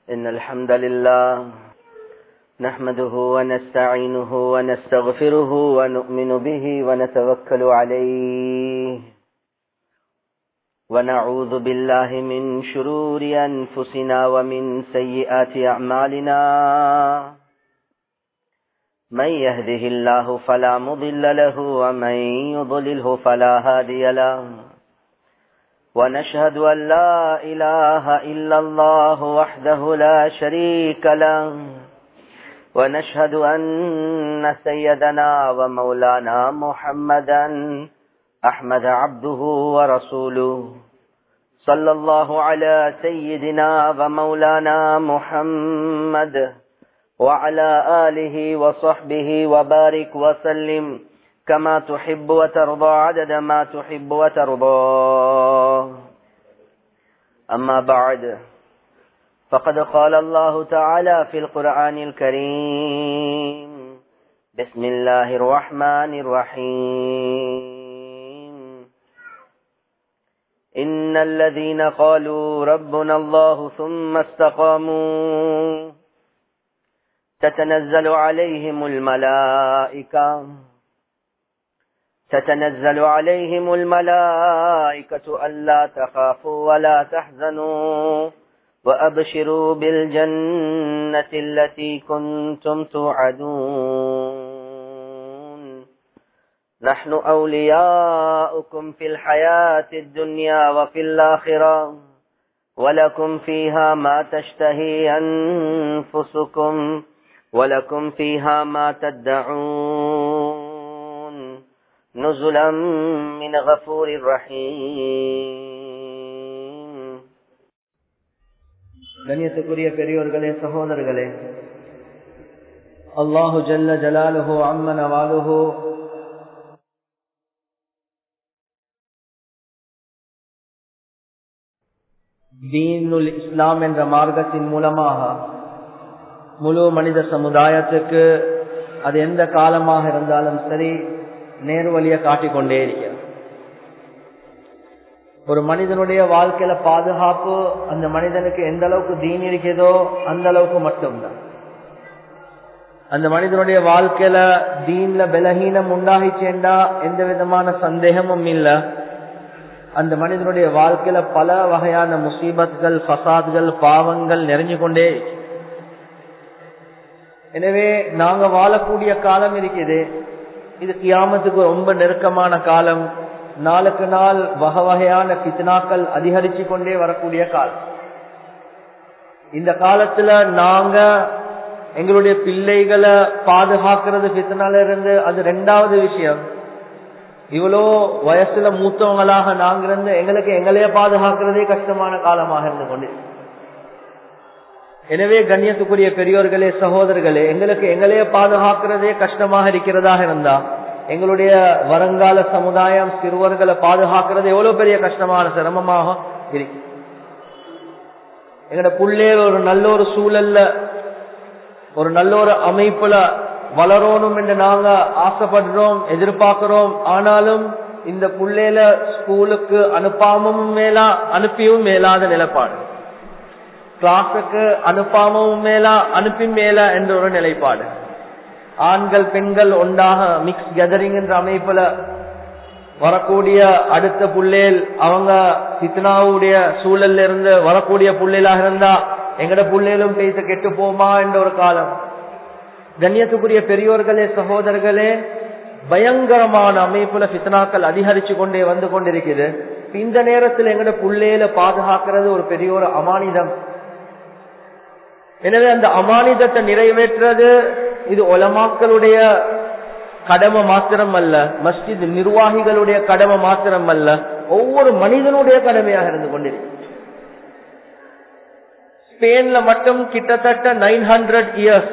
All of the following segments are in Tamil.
إن الحمد لله نحمده ونستعينه ونستغفره ونؤمن به ونتوكل عليه ونعوذ بالله من شرور أنفسنا ومن سيئات أعمالنا من يهده الله فلا مضل له ومن يضلله فلا هادي له ونشهد أن لا إله إلا الله وحده لا شريك له ونشهد أن سيدنا ومولانا محمدا أحمد عبده ورسوله صلى الله على سيدنا ومولانا محمد وعلى آله وصحبه وبارك وسلم كما تحب وترضى عدد ما تحب وترضى أما بعد فقد قال الله تعالى في القرآن الكريم بسم الله الرحمن الرحيم إن الذين قالوا ربنا الله ثم استقاموا تتنزل عليهم الملائكة تتنزل عليهم الملائكة ألا تخافوا ولا تحزنوا وأبشروا بالجنة التي كنتم توعدون نحن أولياؤكم في الحياة الدنيا وفي الآخرة ولكم فيها ما تشتهي أنفسكم ولكم فيها ما تدعون نزلا من غفور رحيم கண்ணியத்துக்குரிய பெரியோர்களே சகோதரர்களே அல்லாஹு ஜல்ல ஜலாலுஹோ அம்மன வாலுஹோ தீனுல் இஸ்லாம் என்ற மார்க்கத்தின் மூலமாக முழு மனித சமுதாயத்துக்கு அது எந்த காலமாக இருந்தாலும் சரி நேர்வழியை காட்டிக்கொண்டே இருக்க ஒரு மனிதனுடைய வாழ்க்கையில பாதுகாப்பு அந்த மனிதனுக்கு எந்த அளவுக்கு தீன் இருக்கிறதோ அந்த அளவுக்கு மட்டும்தான் அந்த மனிதனுடைய வாழ்க்கையில தீன்ல பலகீனம் உண்டாகி சேர்ந்தா எந்த விதமான சந்தேகமும் இல்லை அந்த மனிதனுடைய வாழ்க்கையில பல வகையான முசீபத்கள் ஃபசாத்கள் பாவங்கள் நிறைஞ்சு கொண்டே எனவே நாங்க வாழக்கூடிய காலம் இருக்குது இது கியாமத்துக்கு ரொம்ப நெருக்கமான காலம் நாளுக்கு நாள் வகை வகையான பித்னாக்கள் அதிகரிச்சு கொண்டே வரக்கூடிய காலம் இந்த காலத்துல நாங்க எங்களுடைய பிள்ளைகளை பாதுகாக்கிறது பித்னால இருந்து அது ரெண்டாவது விஷயம் இவ்வளோ வயசுல மூத்தவங்களாக நாங்க இருந்து எங்களுக்கு எங்களையே பாதுகாக்கிறதே கஷ்டமான காலமாக இருந்து கொண்டு எனவே கண்ணியத்துக்குரிய பெரியோர்களே சகோதரர்களே எங்களுக்கு எங்களையே பாதுகாக்கிறதே கஷ்டமாக இருக்கிறதாக இருந்தா எங்களுடைய வருங்கால சமுதாயம் சிறுவர்களை பாதுகாக்கிறது எவ்வளவு பெரிய கஷ்டமான சிரமமாக இருக்கு எங்கட புள்ளே ஒரு நல்ல ஒரு சூழல்ல ஒரு நல்ல ஒரு அமைப்புல வளரணும் என்று நாங்க ஆசைப்படுறோம் எதிர்பார்க்கிறோம் ஆனாலும் இந்த புள்ளையில ஸ்கூலுக்கு அனுப்பாமவும் மேலா அனுப்பியும் மேலாத நிலைப்பாடு கிளாஸுக்கு அனுப்பாமவும் மேலா அனுப்பி மேலா என்ற ஒரு நிலைப்பாடு ஆண்கள் பெண்கள் ஒன்றாக மிக்ஸ் கேதரிங் என்ற அமைப்புல வரக்கூடிய அடுத்த புள்ளேல் அவங்க சித்னாவுடைய சூழல்ல இருந்து வரக்கூடிய புள்ளையிலாக இருந்தா எங்கட புள்ளையிலும் பேச கெட்டு போமா என்ற ஒரு காலம் கண்ணியத்துக்குரிய பெரியோர்களே சகோதரர்களே பயங்கரமான அமைப்புல பித்னாக்கள் அதிகரிச்சு கொண்டே வந்து கொண்டிருக்குது இந்த நேரத்தில் எங்கட புள்ளையில பாதுகாக்கிறது ஒரு பெரிய ஒரு அமானிதம் எனவே அந்த அமானிதத்தை நிறைவேற்றுறது இது ஒலமாக்களுடைய கடமை மாத்திரம் அல்ல மஸ்ஜித் நிர்வாகிகளுடைய கடமை மாத்திரம் அல்ல ஒவ்வொரு மனிதனுடைய கடமையாக இருந்து கொண்டிருக்கு ஸ்பெயின்ல மட்டும் கிட்டத்தட்ட நைன் ஹண்ட்ரட் இயர்ஸ்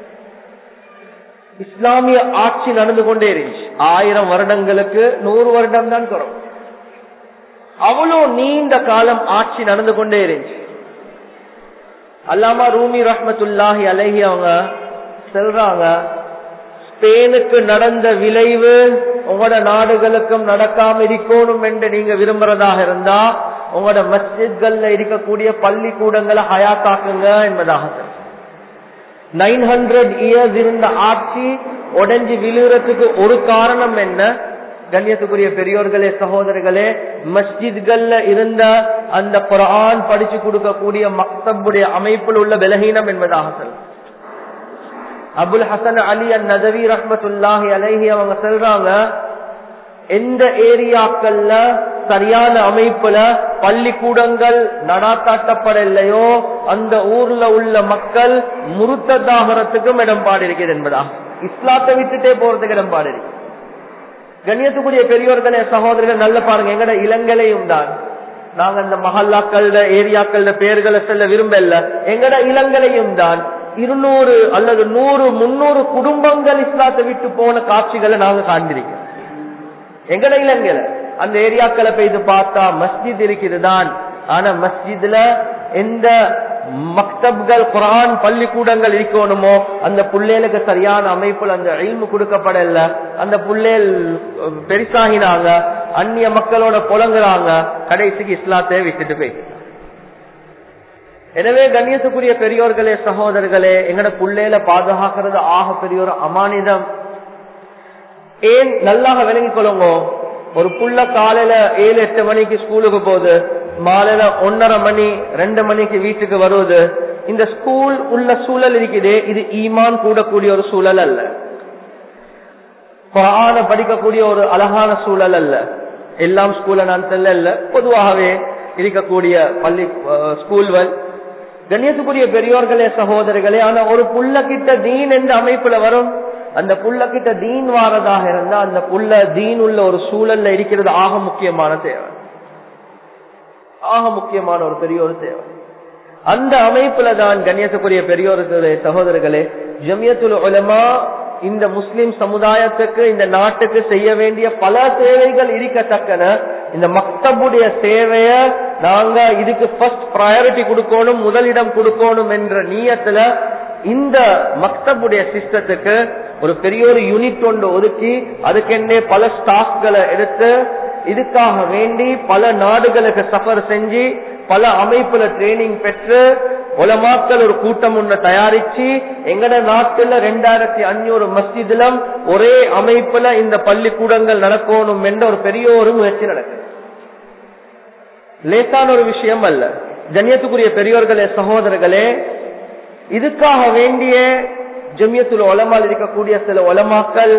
இஸ்லாமிய ஆட்சி நடந்து கொண்டே இருந்துச்சு ஆயிரம் வருடங்களுக்கு நூறு வருடம் தான் குறவு அவ்வளவு நீண்ட காலம் ஆட்சி நடந்து கொண்டே இருந்துச்சு அல்லாமா ரூமி ரஹமத்துல்லாஹி அலஹி அவங்க சொல்றாங்க ஸ்பெயினுக்கு நடந்த விளைவு உங்களோட நாடுகளுக்கும் நடக்காம இருக்கணும் என்று நீங்க விரும்புறதாக இருந்தா உங்களோட மஸ்ஜித்கள்ல இருக்கக்கூடிய பள்ளிக்கூடங்களை ஹயாத்தாக்குங்க என்பதாக நைன் ஹண்ட்ரட் இயர்ஸ் இருந்த ஆட்சி உடஞ்சி விழுறதுக்கு ஒரு காரணம் என்ன கண்ணியத்துக்குரிய பெரியோர்களே சகோதரர்களே மஸ்ஜித்கள்ல இருந்த அந்த குரான் படிச்சு கொடுக்கக்கூடிய மக்தபுடைய அமைப்பில் உள்ள பலகீனம் என்பதாக சொல்ல அபுல் ஹசன் அலி அன் நதவி ரஹமத்துல்லாஹி அலைஹி அவங்க சொல்றாங்க எந்த ஏரியாக்கள்ல சரியான அமைப்புல பள்ளிக்கூடங்கள் நடாத்தாட்டப்படலையோ அந்த ஊர்ல உள்ள மக்கள் முருத்ததாகறதுக்கும் இடம்பாடு இருக்கிறது என்பதா இஸ்லாத்தை விட்டுட்டே போறதுக்கு இடம்பாடு இருக்கு கண்ணியத்துக்குரிய பெரியோர்களே சகோதரர்கள் நல்ல பாருங்க எங்கட இளங்கலையும் தான் நாங்க அந்த மஹல்லாக்கள ஏரியாக்கள பேர்களை சொல்ல விரும்பல எங்கட இளங்கலையும் தான் இருநூறு அல்லது நூறு முன்னூறு குடும்பங்கள் இஸ்லாத்தை விட்டு போன காட்சிகளை நாங்க காண்பிருக்கோம் எங்கட இளங்கல அந்த ஏரியாக்களை போய் பார்த்தா மஸ்ஜித் இருக்குது தான் ஆனா மஸ்ஜித்ல எந்த மக்தப்கள் குரான் பள்ளிக்கூடங்கள் இருக்கணுமோ அந்த புள்ளேலுக்கு சரியான அமைப்புல அந்த இல்மு கொடுக்கப்படல அந்த புள்ளேல் பெருசாகினாங்க அந்நிய மக்களோட புலங்குறாங்க கடைசிக்கு இஸ்லாத்தை விட்டுட்டு போய் எனவே கண்ணியத்துக்குரிய பெரியோர்களே சகோதரர்களே எங்கட புள்ளேல பாதுகாக்கிறது ஆக பெரிய ஒரு அமானிதம் ஏன் நல்லாக விளங்கிக் கொள்ளுங்க ஒரு புள்ள காலையில ஏழு எட்டு மணிக்கு ஸ்கூலுக்கு போகுது மாலையில ஒன்னரை மணி ரெண்டு மணிக்கு வீட்டுக்கு வருவது இந்த ஸ்கூல் உள்ள சூழல் இருக்குது இது ஈமான் கூடக்கூடிய ஒரு சூழல் அல்ல குரான படிக்கக்கூடிய ஒரு அழகான சூழல் அல்ல எல்லாம் ஸ்கூல்ல நான் செல்ல பொதுவாகவே இருக்கக்கூடிய பள்ளி ஸ்கூல்கள் கண்ணியத்துக்குரிய பெரியோர்களே சகோதரர்களே ஆனா ஒரு புள்ள கிட்ட தீன் என்ற அமைப்புல வரும் அந்த புள்ள கிட்ட தீன் வாரதாக இருந்தா அந்த புள்ள தீன் உள்ள ஒரு சூழல்ல இருக்கிறது ஆக முக்கியமான தேவை ஆக முக்கியமான ஒரு பெரிய ஒரு தேவை அந்த அமைப்புல தான் கண்ணியத்துக்குரிய பெரியோர்களே சகோதரர்களே ஜமியத்துல் உலமா இந்த முஸ்லிம் சமுதாயத்துக்கு இந்த நாட்டுக்கு செய்ய வேண்டிய பல சேவைகள் இருக்கத்தக்கன இந்த மக்தபுடைய சேவைய நாங்க இதுக்கு ஃபர்ஸ்ட் ப்ரையாரிட்டி கொடுக்கணும் முதலிடம் கொடுக்கணும் என்ற நீயத்துல இந்த மக்தபுடைய சிஸ்டத்துக்கு ஒரு பெரிய ஒரு யூனிட் ஒன்று ஒதுக்கி அதுக்கென்னே பல ஸ்டாஃப்களை எடுத்து இதுக்காக வேண்டி பல நாடுகளுக்கு சஃபர் செஞ்சு பல அமைப்புல ட்ரைனிங் பெற்று உலமாக்கள் ஒரு கூட்டம் ஒண்ணு தயாரிச்சு எங்கட நாட்டுல ரெண்டாயிரத்தி அஞ்சூறு மஸ்ஜிதிலும் ஒரே அமைப்புல இந்த பள்ளிக்கூடங்கள் நடக்கணும் என்ற ஒரு பெரிய ஒரு முயற்சி நடக்குது லேசான ஒரு விஷயம் அல்ல ஜன்யத்துக்குரிய பெரியோர்களே சகோதரர்களே இதுக்காக வேண்டிய ஜமியத்துல உலமால் இருக்கக்கூடிய சில உலமாக்கள்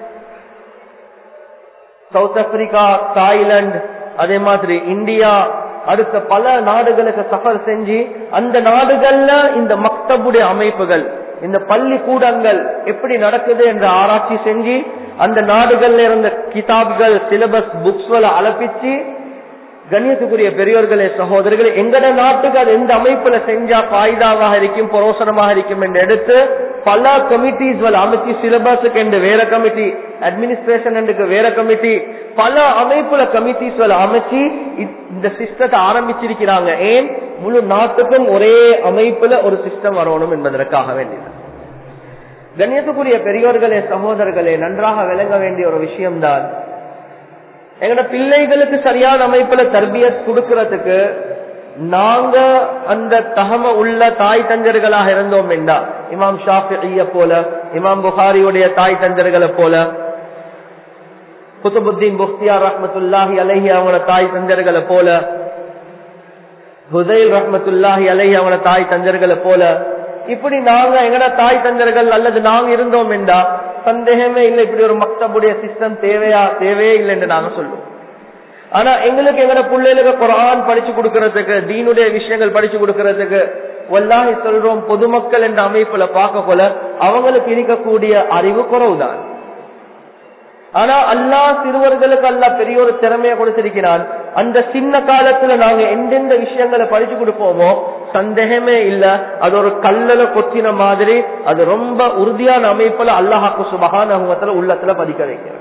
சவுத் ஆப்பிரிக்கா தாய்லாந்து அதே மாதிரி இந்தியா அடுத்த பல நாடுகளுக்கு சஃபர் செஞ்சு அந்த நாடுகள்ல இந்த மக்தபுடைய அமைப்புகள் இந்த பள்ளிக்கூடங்கள் எப்படி நடக்குது என்ற ஆராய்ச்சி செஞ்சு அந்த நாடுகள்ல இருந்த கிதாப்கள் சிலபஸ் புக்ஸ்களை அலப்பிச்சு கண்ணியத்துக்குரிய பெரியோர்களே சகோதரர்களே எங்கட நாட்டுக்கு அது எந்த அமைப்புல செஞ்சா பாய்தாவாக இருக்கும் புரோசனமாக இருக்கும் என்று எடுத்து பல கமிட்டிஸ் அமைச்சு சிலபஸுக்கு என்று வேற கமிட்டி அட்மினிஸ்ட்ரேஷன் என்று வேற கமிட்டி பல அமைப்புல கமிட்டிஸ் அமைச்சு இந்த சிஸ்டத்தை ஆரம்பிச்சிருக்கிறாங்க ஏன் முழு நாட்டுக்கும் ஒரே அமைப்புல ஒரு சிஸ்டம் வரணும் என்பதற்காக வேண்டியது கண்ணியத்துக்குரிய பெரியோர்களே சகோதரர்களே நன்றாக விளங்க வேண்டிய ஒரு விஷயம்தான் எங்கட பிள்ளைகளுக்கு சரியான அமைப்புல தர்பியத் கொடுக்கறதுக்கு நாங்க அந்த தகம உள்ள தாய் தஞ்சர்களாக இருந்தோம் என்றா இமாம் ஷாஃபிய போல இமாம் புகாரியுடைய தாய் தஞ்சர்களை போல குத்துபுத்தீன் புஃப்தியார் ரஹமத்துல்லாஹி அலஹி அவங்களோட தாய் தஞ்சர்களை போல ஹுதைல் ரஹமத்துல்லாஹி அலஹி அவங்களோட தாய் தஞ்சர்களை போல இப்படி நாங்க எங்கட தாய் தந்தர்கள் அல்லது நாங்க இருந்தோம் என்றா சந்தேகமே இல்லை இப்படி ஒரு மக்தபுடைய சிஸ்டம் தேவையா தேவையே இல்லை என்று நாங்க சொல்லுவோம் ஆனா எங்களுக்கு எங்கட பிள்ளைகளுக்கு குரான் படிச்சு கொடுக்கறதுக்கு தீனுடைய விஷயங்கள் படிச்சு கொடுக்கறதுக்கு வல்லாஹி சொல்றோம் பொதுமக்கள் என்ற அமைப்புல பார்க்க போல அவங்களுக்கு இருக்கக்கூடிய அறிவு குறவுதான் ஆனா அல்லா சிறுவர்களுக்கு அல்லா பெரிய ஒரு திறமையை கொடுத்திருக்கிறான் அந்த சின்ன காலத்துல நாங்க எந்தெந்த விஷயங்களை படிச்சு கொடுப்போமோ சந்தேகமே இல்ல அது ஒரு கல்லல கொத்தின மாதிரி அது ரொம்ப உறுதியான அமைப்புல அல்லாஹாக்கு சுபகான உள்ளத்துல பதிக்க வைக்கிறோம்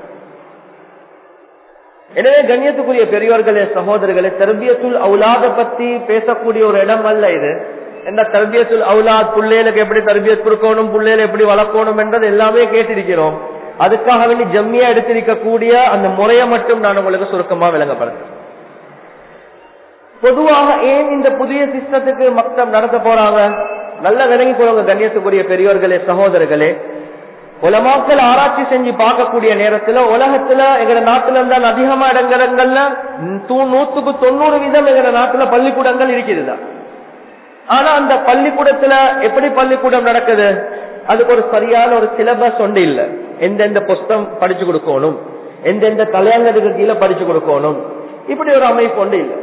எனவே கண்ணியத்துக்குரிய பெரியவர்களே சகோதரர்களே தர்பியத்துல் அவுலாத பத்தி பேசக்கூடிய ஒரு இடம் அல்ல இது என்ன தர்பியத்துல் அவுலாத் பிள்ளைகளுக்கு எப்படி தர்பியத் கொடுக்கணும் பிள்ளைகளை எப்படி வளர்க்கணும் என்றது எல்லாமே கேட்டிருக்கிறோம் அதுக்காக வேண்டி ஜம்மியா எடுத்திருக்கக்கூடிய அந்த முறையை மட்டும் நான் உங்களுக்கு சுருக்கமா விளங்கப்படுறேன் பொதுவாக ஏன் இந்த புதிய சிஸ்டத்துக்கு மக்தம் நடத்த போறாங்க நல்ல விளங்கி கொள்ளுங்க கண்ணியத்துக்குரிய பெரியோர்களே சகோதரர்களே உலமாக்கள் ஆராய்ச்சி செஞ்சு பார்க்கக்கூடிய நேரத்துல உலகத்துல எங்க நாட்டுல இருந்தால் அதிகமா இடங்கள்ல நூத்துக்கு தொண்ணூறு வீதம் எங்க நாட்டுல பள்ளிக்கூடங்கள் இருக்கிறதா ஆனா அந்த பள்ளிக்கூடத்துல எப்படி பள்ளிக்கூடம் நடக்குது அதுக்கு ஒரு சரியான ஒரு சிலபஸ் ஒன்று இல்ல எந்தெந்த புஸ்தம் படிச்சு கொடுக்கணும் எந்தெந்த கல்யாணத்துக்கு கீழே படிச்சு கொடுக்கணும் இப்படி ஒரு அமைப்பு ஒன்று இல்லை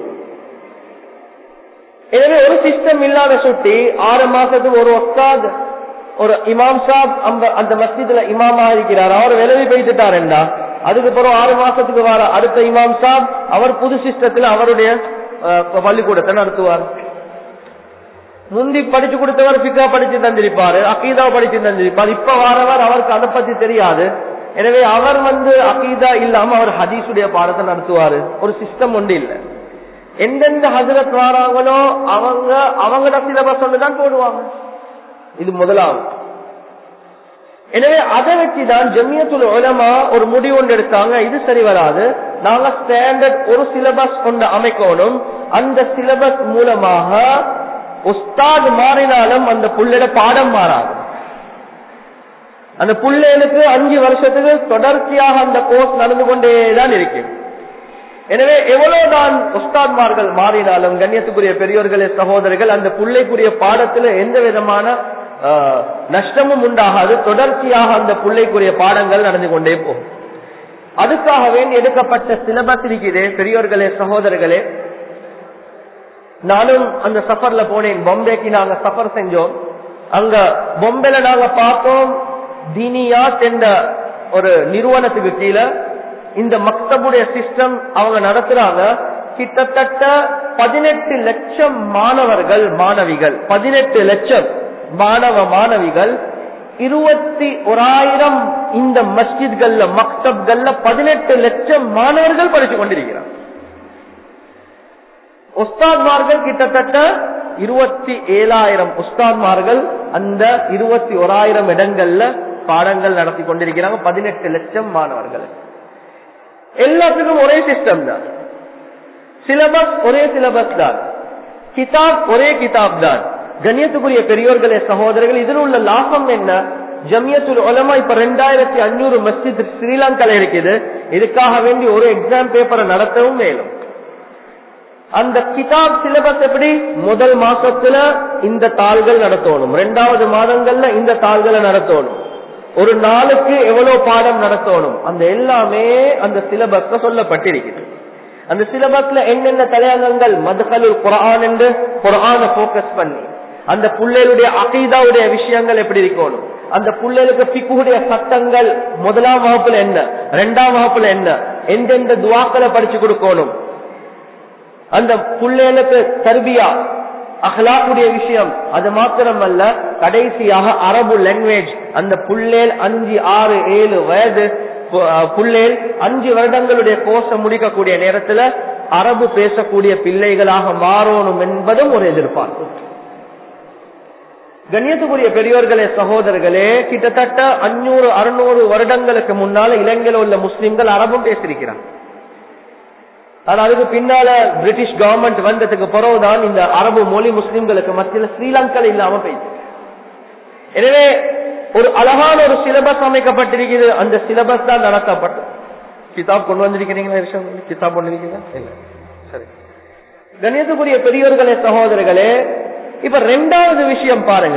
எனவே ஒரு சிஸ்டம் இல்லாத சுட்டி ஆறு மாசத்துக்கு ஒரு ஒஸ்தாத் ஒரு இமாம் சாப் அந்த அந்த மஸ்ஜித்ல இமாமா இருக்கிறார் அவர் விலகி போயிட்டுட்டாருண்டா அதுக்கு பிறகு ஆறு மாசத்துக்கு வர அடுத்த இமாம் சாப் அவர் புது சிஸ்டத்துல அவருடைய பள்ளிக்கூடத்தை நடத்துவார் முந்தி படிச்சு கொடுத்தவர் பிக்கா படிச்சு தந்திருப்பாரு அக்கீதா படிச்சு தந்திருப்பார் இப்ப வாரவர் அவருக்கு அதை பத்தி தெரியாது எனவே அவர் வந்து அக்கீதா இல்லாம அவர் ஹதீஸுடைய பாடத்தை நடத்துவாரு ஒரு சிஸ்டம் ஒன்று இல்லை எந்தெந்த ஹசரத் வராங்களோ அவங்க அவங்களோட சிலபஸ் ஒன்றுதான் போடுவாங்க இது முதலாவது எனவே அதை வச்சுதான் ஜமியத்துல உலமா ஒரு முடிவு ஒன்று எடுத்தாங்க இது சரி வராது நாங்க ஸ்டாண்டர்ட் ஒரு சிலபஸ் கொண்டு அமைக்கணும் அந்த சிலபஸ் மூலமாக உஸ்தாத் மாறினாலும் அந்த புள்ளைட பாடம் மாறாது அந்த புள்ளைகளுக்கு அஞ்சு வருஷத்துக்கு தொடர்ச்சியாக அந்த கோர்ஸ் நடந்து கொண்டேதான் இருக்கு எனவே எவ்வளவுதான் உஸ்தாத்மார்கள் மாறினாலும் கண்ணியத்துக்குரிய பெரியோர்களே சகோதரர்கள் அந்த பிள்ளைக்குரிய பாடத்துல எந்த விதமான நஷ்டமும் உண்டாகாது தொடர்ச்சியாக அந்த பிள்ளைக்குரிய பாடங்கள் நடந்து கொண்டே போகும் அதுக்காக வேண்டி எடுக்கப்பட்ட சிலபஸ் இருக்குது பெரியோர்களே சகோதரர்களே நானும் அந்த சஃபர்ல போனேன் பொம்பேக்கு நாங்க சஃபர் செஞ்சோம் அங்க பொம்பேல நாங்க பார்த்தோம் தீனியாத் என்ற ஒரு நிறுவனத்துக்கு கீழே இந்த மக்தபுடைய சிஸ்டம் அவங்க நடத்துறாங்க கிட்டத்தட்ட பதினெட்டு லட்சம் மாணவர்கள் மாணவிகள் பதினெட்டு லட்சம் மாணவ மாணவிகள் இருபத்தி ஓராயிரம் இந்த மஸ்ஜித்கள்ல மக்தப்கள்ல பதினெட்டு லட்சம் மாணவர்கள் படித்துக் கொண்டிருக்கிறார் உஸ்தாத்மார்கள் கிட்டத்தட்ட இருபத்தி ஏழாயிரம் உஸ்தாத்மார்கள் அந்த இருபத்தி ஓராயிரம் இடங்கள்ல பாடங்கள் நடத்தி கொண்டிருக்கிறாங்க பதினெட்டு லட்சம் மாணவர்கள் எல்லாத்துக்கும் ஒரே சிஸ்டம் தான் சிலபஸ் ஒரே சிலபஸ் தான் கிதாப் ஒரே கிதாப் தான் கண்ணியத்துக்குரிய பெரியோர்களே சகோதரர்கள் இதில் உள்ள லாபம் என்ன ஜமியத்துல் உலமா இப்ப ரெண்டாயிரத்தி அஞ்சூறு மஸ்ஜித் ஸ்ரீலங்கால இருக்குது இதுக்காக வேண்டி ஒரு எக்ஸாம் பேப்பரை நடத்தவும் மேலும் அந்த கிதாப் சிலபஸ் எப்படி முதல் மாசத்துல இந்த தாள்கள் நடத்தணும் ரெண்டாவது மாதங்கள்ல இந்த தாள்களை நடத்தணும் ஒரு நாளுக்கு எவ்வளவு பாடம் நடத்தணும் அந்த எல்லாமே அந்த சிலபஸ்ல சொல்லப்பட்டிருக்குது அந்த சிலபஸ்ல என்னென்ன தலையங்கங்கள் மதுகலுல் குரான் என்று குரான போக்கஸ் பண்ணி அந்த புள்ளைகளுடைய அகீதாவுடைய விஷயங்கள் எப்படி இருக்கணும் அந்த புள்ளைகளுக்கு பிக்குடைய சட்டங்கள் முதலாம் வகுப்புல என்ன ரெண்டாம் வகுப்புல என்ன எந்தெந்த துவாக்களை படிச்சு கொடுக்கணும் அந்த புள்ளைகளுக்கு தர்பியா அஹ்லாக்குடைய விஷயம் அது மாத்திரமல்ல கடைசியாக அரபு லாங்குவேஜ் அந்த புள்ளேல் அஞ்சு ஆறு ஏழு வயது புள்ளேல் அஞ்சு வருடங்களுடைய கோஷம் முடிக்கக்கூடிய நேரத்துல அரபு பேசக்கூடிய பிள்ளைகளாக மாறணும் என்பதும் ஒரு எதிர்பார்ப்பு கண்ணியத்துக்குரிய பெரியோர்களே சகோதரர்களே கிட்டத்தட்ட அஞ்சூறு அறுநூறு வருடங்களுக்கு முன்னால இலங்கையில் உள்ள முஸ்லிம்கள் அரபும் பேசியிருக்கிறாங்க ஆனா அதுக்கு பின்னால பிரிட்டிஷ் கவர்மெண்ட் வந்ததுக்கு பிறகுதான் இந்த அரபு மொழி முஸ்லிம்களுக்கு மத்தியில் ஸ்ரீலங்கா இல்லாம போயிடுச்சு எனவே ஒரு அழகான ஒரு சிலபஸ் அமைக்கப்பட்டிருக்கிறது அந்த சிலபஸ் தான் நடத்தப்பட்டு கிதாப் கொண்டு வந்திருக்கிறீங்களா கிதாப் கொண்டு இருக்கீங்களா இல்ல சரி கணியத்துக்குரிய பெரியோர்களே சகோதரர்களே இப்ப ரெண்டாவது விஷயம் பாருங்க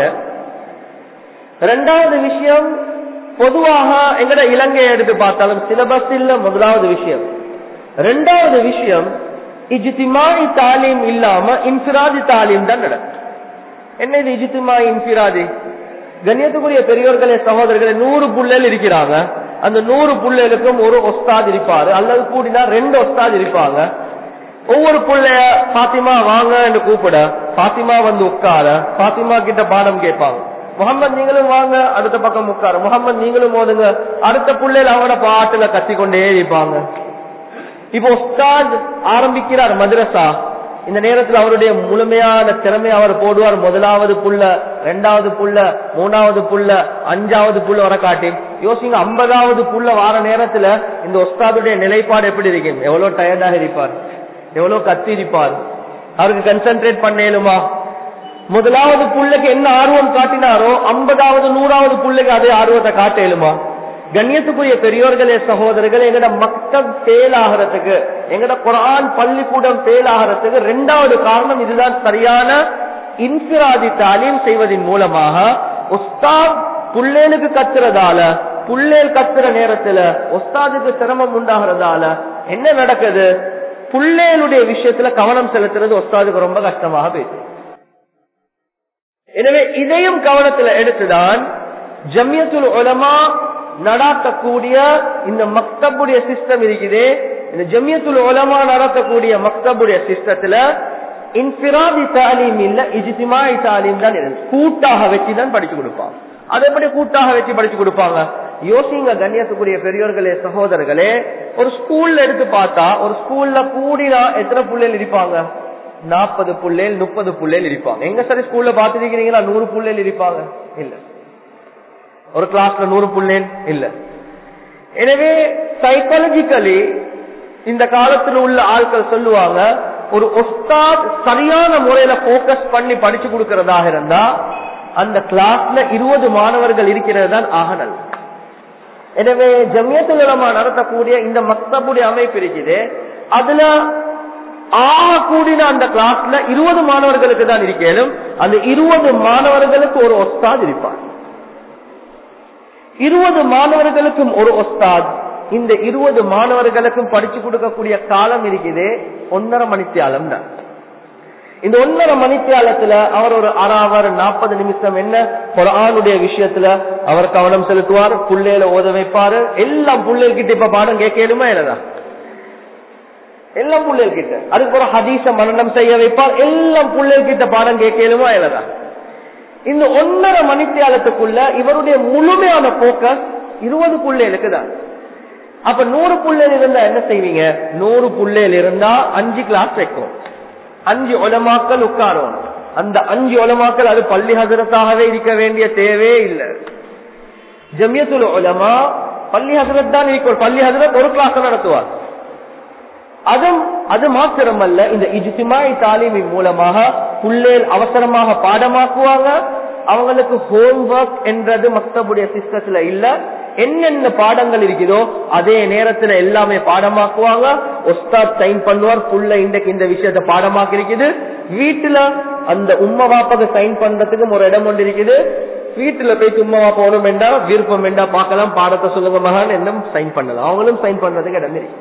ரெண்டாவது விஷயம் பொதுவாக எங்கட இலங்கையை எடுத்து பார்த்தாலும் சிலபஸ் இல்ல முதலாவது விஷயம் ரெண்டாவது விஷயம் இஜித்திமாய் தாலீம் இல்லாம இன்பிராதி தாலீம் தான் நடக்கும் என்ன இது இஜித்திமாய் இன்பிராதி கண்ணியத்துக்குரிய பெரியோர்களே சகோதரர்களே நூறு புள்ளல் இருக்கிறாங்க அந்த நூறு புள்ளைகளுக்கும் ஒரு ஒஸ்தாத் இருப்பாரு அல்லது கூடினா ரெண்டு ஒஸ்தாத் இருப்பாங்க ஒவ்வொரு புள்ளைய பாத்திமா வாங்க என்று கூப்பிட பாத்திமா வந்து உட்கார பாத்திமா கிட்ட பாடம் கேட்பாங்க முகமது நீங்களும் வாங்க அடுத்த பக்கம் உட்கார முகமது நீங்களும் ஓதுங்க அடுத்த புள்ளையில அவங்களோட பாட்டுல கத்திக்கொண்டே இருப்பாங்க இப்போ உஸ்தாத் ஆரம்பிக்கிறார் மദ്രസா இந்த நேரத்தில் அவருடைய முழுமையான திறமை அவர் போடுவார் முதலாவது புள்ள ரெண்டாவது புள்ள மூணாவது புள்ள அஞ்சாவது புள்ள வர காட்டி யோசிங்க ஐம்பதாவது புள்ள வார நேரத்துல இந்த ஒஸ்தாதுடைய நிலைப்பாடு எப்படி இருக்கும் எவ்வளவு டயர்டாக இருப்பார் எவ்வளவு கத்தி இருப்பார் அவருக்கு கன்சென்ட்ரேட் பண்ணேலுமா முதலாவது புள்ளைக்கு என்ன ஆர்வம் காட்டினாரோ ஐம்பதாவது நூறாவது புள்ளைக்கு அதே ஆர்வத்தை காட்டேலுமா கண்ணியத்துக்குரிய பெரியோர்களே சகோதரர்கள் எங்கட மக்கள் ஃபெயில் ஆகிறதுக்கு எங்கட குரான் பள்ளிக்கூடம் ஃபெயில் ஆகிறதுக்கு ரெண்டாவது காரணம் இதுதான் சரியான இன்சிராதி தாலீம் செய்வதன் மூலமாக உஸ்தாத் புள்ளேனுக்கு கத்துறதால புள்ளேல் கத்துற நேரத்துல உஸ்தாதுக்கு சிரமம் உண்டாகிறதால என்ன நடக்குது புள்ளேலுடைய விஷயத்துல கவனம் செலுத்துறது உஸ்தாதுக்கு ரொம்ப கஷ்டமாக போயிடுது எனவே இதையும் கவனத்துல எடுத்துதான் ஜமியத்துல் உலமா நடாத்தக்கூடிய இந்த மக்தபுடைய சிஸ்டம் இருக்குது இந்த ஜமியத்துல் உலமா நடத்தக்கூடிய மக்தபுடைய சிஸ்டத்துல இன்பிராதி தாலீம் இல்ல இஜித்திமாய் தாலீம் தான் இருக்கு கூட்டாக வச்சுதான் படிச்சு கொடுப்பாங்க அதை எப்படி கூட்டாக வச்சு படிச்சு கொடுப்பாங்க யோசிங்க கண்ணியத்துக்குரிய பெரியோர்களே சகோதரர்களே ஒரு ஸ்கூல்ல எடுத்து பார்த்தா ஒரு ஸ்கூல்ல கூடினா எத்தனை புள்ளைகள் இருப்பாங்க நாற்பது புள்ளேல் முப்பது புள்ளேல் இருப்பாங்க எங்க சரி ஸ்கூல்ல பாத்துருக்கீங்களா நூறு புள்ளேல் இருப்பாங்க இல்ல ஒரு கிளாஸ்ல நூறு புள்ளேல் இல்ல எனவே சைக்காலஜிக்கலி இந்த காலத்துல உள்ள ஆட்கள் சொல்லுவாங்க ஒரு ஒஸ்தாத் சரியான முறையில போக்கஸ் பண்ணி படிச்சு கொடுக்கறதாக இருந்தா அந்த கிளாஸ்ல இருபது மாணவர்கள் இருக்கிறது தான் ஆக நல்லது எனவே ஜமியத்துலமா நடத்தக்கூடிய இந்த மக்தபுடைய அமைப்பு இருக்குது அதுல ஆக கூடின அந்த கிளாஸ்ல இருபது மாணவர்களுக்கு தான் இருக்கேனும் அந்த இருபது மாணவர்களுக்கு ஒரு ஒஸ்தாத் இருப்பார் இருபது மாணவர்களுக்கும் ஒரு ஒஸ்தாத் இந்த இருபது மாணவர்களுக்கும் படிச்சு கொடுக்கக்கூடிய காலம் இருக்குது ஒன்னரை மணித்தியாலம் தான் இந்த ஒன்னரை மணித்தியாலத்துல அவர் ஒரு அறாவர் நாற்பது நிமிஷம் என்ன குரானுடைய விஷயத்துல அவர் கவனம் செலுத்துவார் புள்ளையில ஓத வைப்பாரு எல்லாம் புள்ளைகள் கிட்ட இப்ப பாடம் கேட்கலுமா இல்லதா எல்லாம் புள்ளைகள் கிட்ட அதுக்கு ஒரு ஹதீச மரணம் செய்ய வைப்பார் எல்லாம் புள்ளைகள் கிட்ட பாடம் கேட்கலுமா இல்லதா இந்த ஒன்னரை மணித்தியாலத்துக்குள்ள இவருடைய முழுமையான போக்கஸ் இருபது புள்ளைகளுக்கு தான் அப்ப நூறு புள்ளையில் இருந்தா என்ன செய்வீங்க நூறு புள்ளையில் இருந்தா அஞ்சு கிளாஸ் வைக்கும் அஞ்சு ஒலமாக்கள் உட்காரும் அந்த அஞ்சு ஒலமாக்கள் அது பள்ளி ஹசரத்தாகவே இருக்க வேண்டிய தேவையே இல்லை ஜமியத்துல் உலமா பள்ளி ஹசரத் தான் இருக்கும் பள்ளி ஹசரத் ஒரு கிளாஸ் நடத்துவார் அதுவும் அது மாத்திரமல்ல இந்த இஜ்திமாய் தாலீமின் மூலமாக புள்ளேல் அவசரமாக பாடமாக்குவாங்க அவங்களுக்கு ஹோம்ஒர்க் என்றது மக்தபுடைய சிஸ்டத்துல இல்ல என்னென்ன பாடங்கள் இருக்குதோ அதே நேரத்துல எல்லாமே பாடமாக்குவாங்க ஒஸ்தாத் சைன் பண்ணுவார் புள்ள இன்றைக்கு இந்த விஷயத்த பாடமாக்கி இருக்குது வீட்டுல அந்த உம்மா வாப்பாக்கு சைன் பண்றதுக்கும் ஒரு இடம் ஒன்று இருக்குது வீட்டுல போய் உம்மா வாப்பா ஒண்ணும் வேண்டா விருப்பம் வேண்டா பார்க்கலாம் பாடத்தை சொல்லுங்க மகான் என்ன சைன் பண்ணலாம் அவங்களும் சைன் பண்றதுக்கு இடம் இருக்கு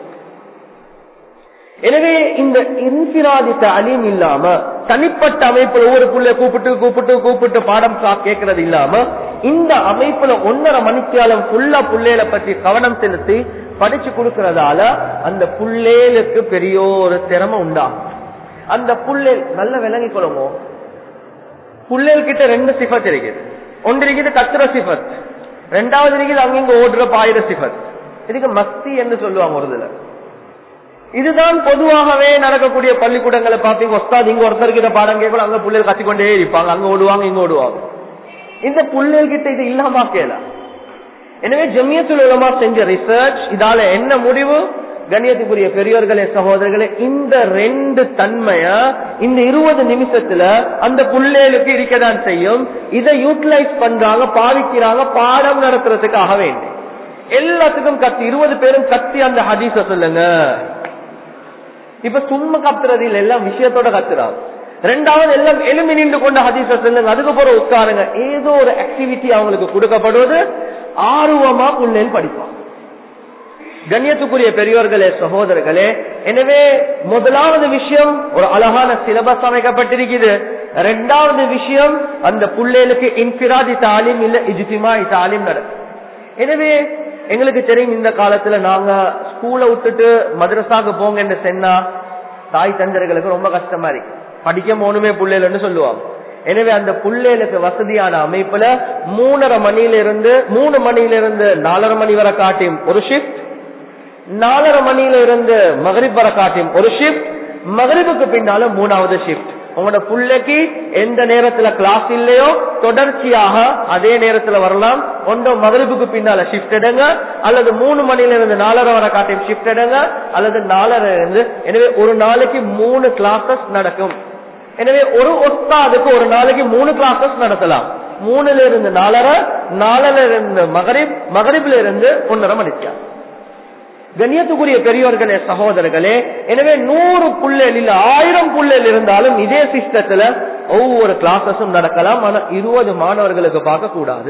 எனவே இந்த இன்சிராதித்த அலிம் இல்லாம தனிப்பட்ட அமைப்புல ஒவ்வொரு புள்ள கூப்பிட்டு கூப்பிட்டு கூப்பிட்டு பாடம் கேட்கறது இல்லாம இந்த அமைப்புல ஒன்னரை மணித்தியாலம் புல்லா புள்ளையில பற்றி கவனம் செலுத்தி படிச்சு கொடுக்கறதால அந்த புள்ளேலுக்கு பெரிய ஒரு திறமை உண்டாகும் அந்த புள்ளேல் நல்ல விளங்கி கொள்ளுமோ புள்ளேல் கிட்ட ரெண்டு சிஃபத் இருக்குது ஒன்று இருக்குது கத்துற சிஃபத் ரெண்டாவது இருக்குது அங்கிங்க ஓடுற பாயிர சிஃபத் இதுக்கு மஸ்தி என்று சொல்லுவாங்க ஒரு இதுல இதுதான் பொதுவாகவே நடக்கக்கூடிய பள்ளிக்கூடங்களை பார்த்தீங்க ஒஸ்தாது இங்க ஒருத்தர் கிட்ட பாடம் கேட்கலாம் அங்க பிள்ளைகள் கத்திக்கொண்டே இருப்பாங்க அங்க ஓடுவாங்க இங்க ஓடுவாங்க இந்த பிள்ளைகள் கிட்ட இது இல்லாம கேள எனவே ஜமியத்துல் உலமா செஞ்ச ரிசர்ச் இதால என்ன முடிவு கண்ணியத்துக்குரிய பெரியோர்களே சகோதரர்களே இந்த ரெண்டு தன்மைய இந்த இருபது நிமிஷத்துல அந்த புள்ளேலுக்கு இருக்கதான் செய்யும் இதை யூட்டிலைஸ் பண்றாங்க பாவிக்கிறாங்க பாடம் நடத்துறதுக்காக வேண்டி எல்லாத்துக்கும் கத்தி இருபது பேரும் கத்தி அந்த ஹதீஸ சொல்லுங்க இப்ப சும்மா கத்துறது இல்ல எல்லாம் விஷயத்தோட கத்துறாங்க ரெண்டாவது எல்லாம் எலும்பி நின்று கொண்ட ஹதீஸ சொல்லுங்க அதுக்கு போற உட்காருங்க ஏதோ ஒரு ஆக்டிவிட்டி அவங்களுக்கு கொடுக்கப்படுவது ஆர்வமா புள்ளேல் படிப்பாங்க கண்ணியத்துக்குரிய பெரியோர்களே சகோதரர்களே எனவே முதலாவது விஷயம் ஒரு அழகான சிலபஸ் அமைக்கப்பட்டிருக்குது ரெண்டாவது விஷயம் அந்த புள்ளேலுக்கு இன்பிராதி தாலிம் இல்ல இஜித்திமா தாலிம் நடக்கும் எனவே எங்களுக்கு தெரியும் இந்த காலத்துல நாங்க ஸ்கூலை விட்டுட்டு மதரசாக்கு போங்க என்று சொன்னா தாய் தந்தர்களுக்கு ரொம்ப கஷ்டமா இருக்கு படிக்க போகணுமே புள்ளைலன்னு சொல்லுவாங்க எனவே அந்த புள்ளைகளுக்கு வசதியான அமைப்புல மூணரை மணியில இருந்து மூணு மணியில இருந்து நாலரை மணி வரை காட்டியும் ஒரு ஷிஃப்ட் நாலரை மணியில இருந்து மகரிப் வரை காட்டியும் ஒரு ஷிஃப்ட் மகரிபுக்கு பின்னால மூணாவது ஷிஃப்ட் உங்களோட பிள்ளைக்கு எந்த நேரத்துல கிளாஸ் இல்லையோ தொடர்ச்சியாக அதே நேரத்துல வரலாம் ஒன்றோ மகளுக்கு பின்னால ஷிஃப்ட் எடுங்க அல்லது மூணு மணில இருந்து நாலரை வரை காட்டையும் ஷிஃப்ட் எடுங்க அல்லது நாலரை இருந்து எனவே ஒரு நாளைக்கு மூணு கிளாஸஸ் நடக்கும் எனவே ஒரு ஒஸ்தாதுக்கு ஒரு நாளைக்கு மூணு கிளாஸஸ் நடத்தலாம் மூணுல இருந்து நாலரை நாலரை இருந்து மகரிப் மகரிப்ல இருந்து ஒன்னரை மணிக்கா கண்ணியத்துக்குரிய பெரியவர்களே சகோதரர்களே எனவே நூறு புள்ளல் இல்ல ஆயிரம் புள்ளல் இருந்தாலும் இதே சிஸ்டத்துல ஒவ்வொரு கிளாஸஸும் நடக்கலாம் ஆனா இருபது மாணவர்களுக்கு பார்க்க கூடாது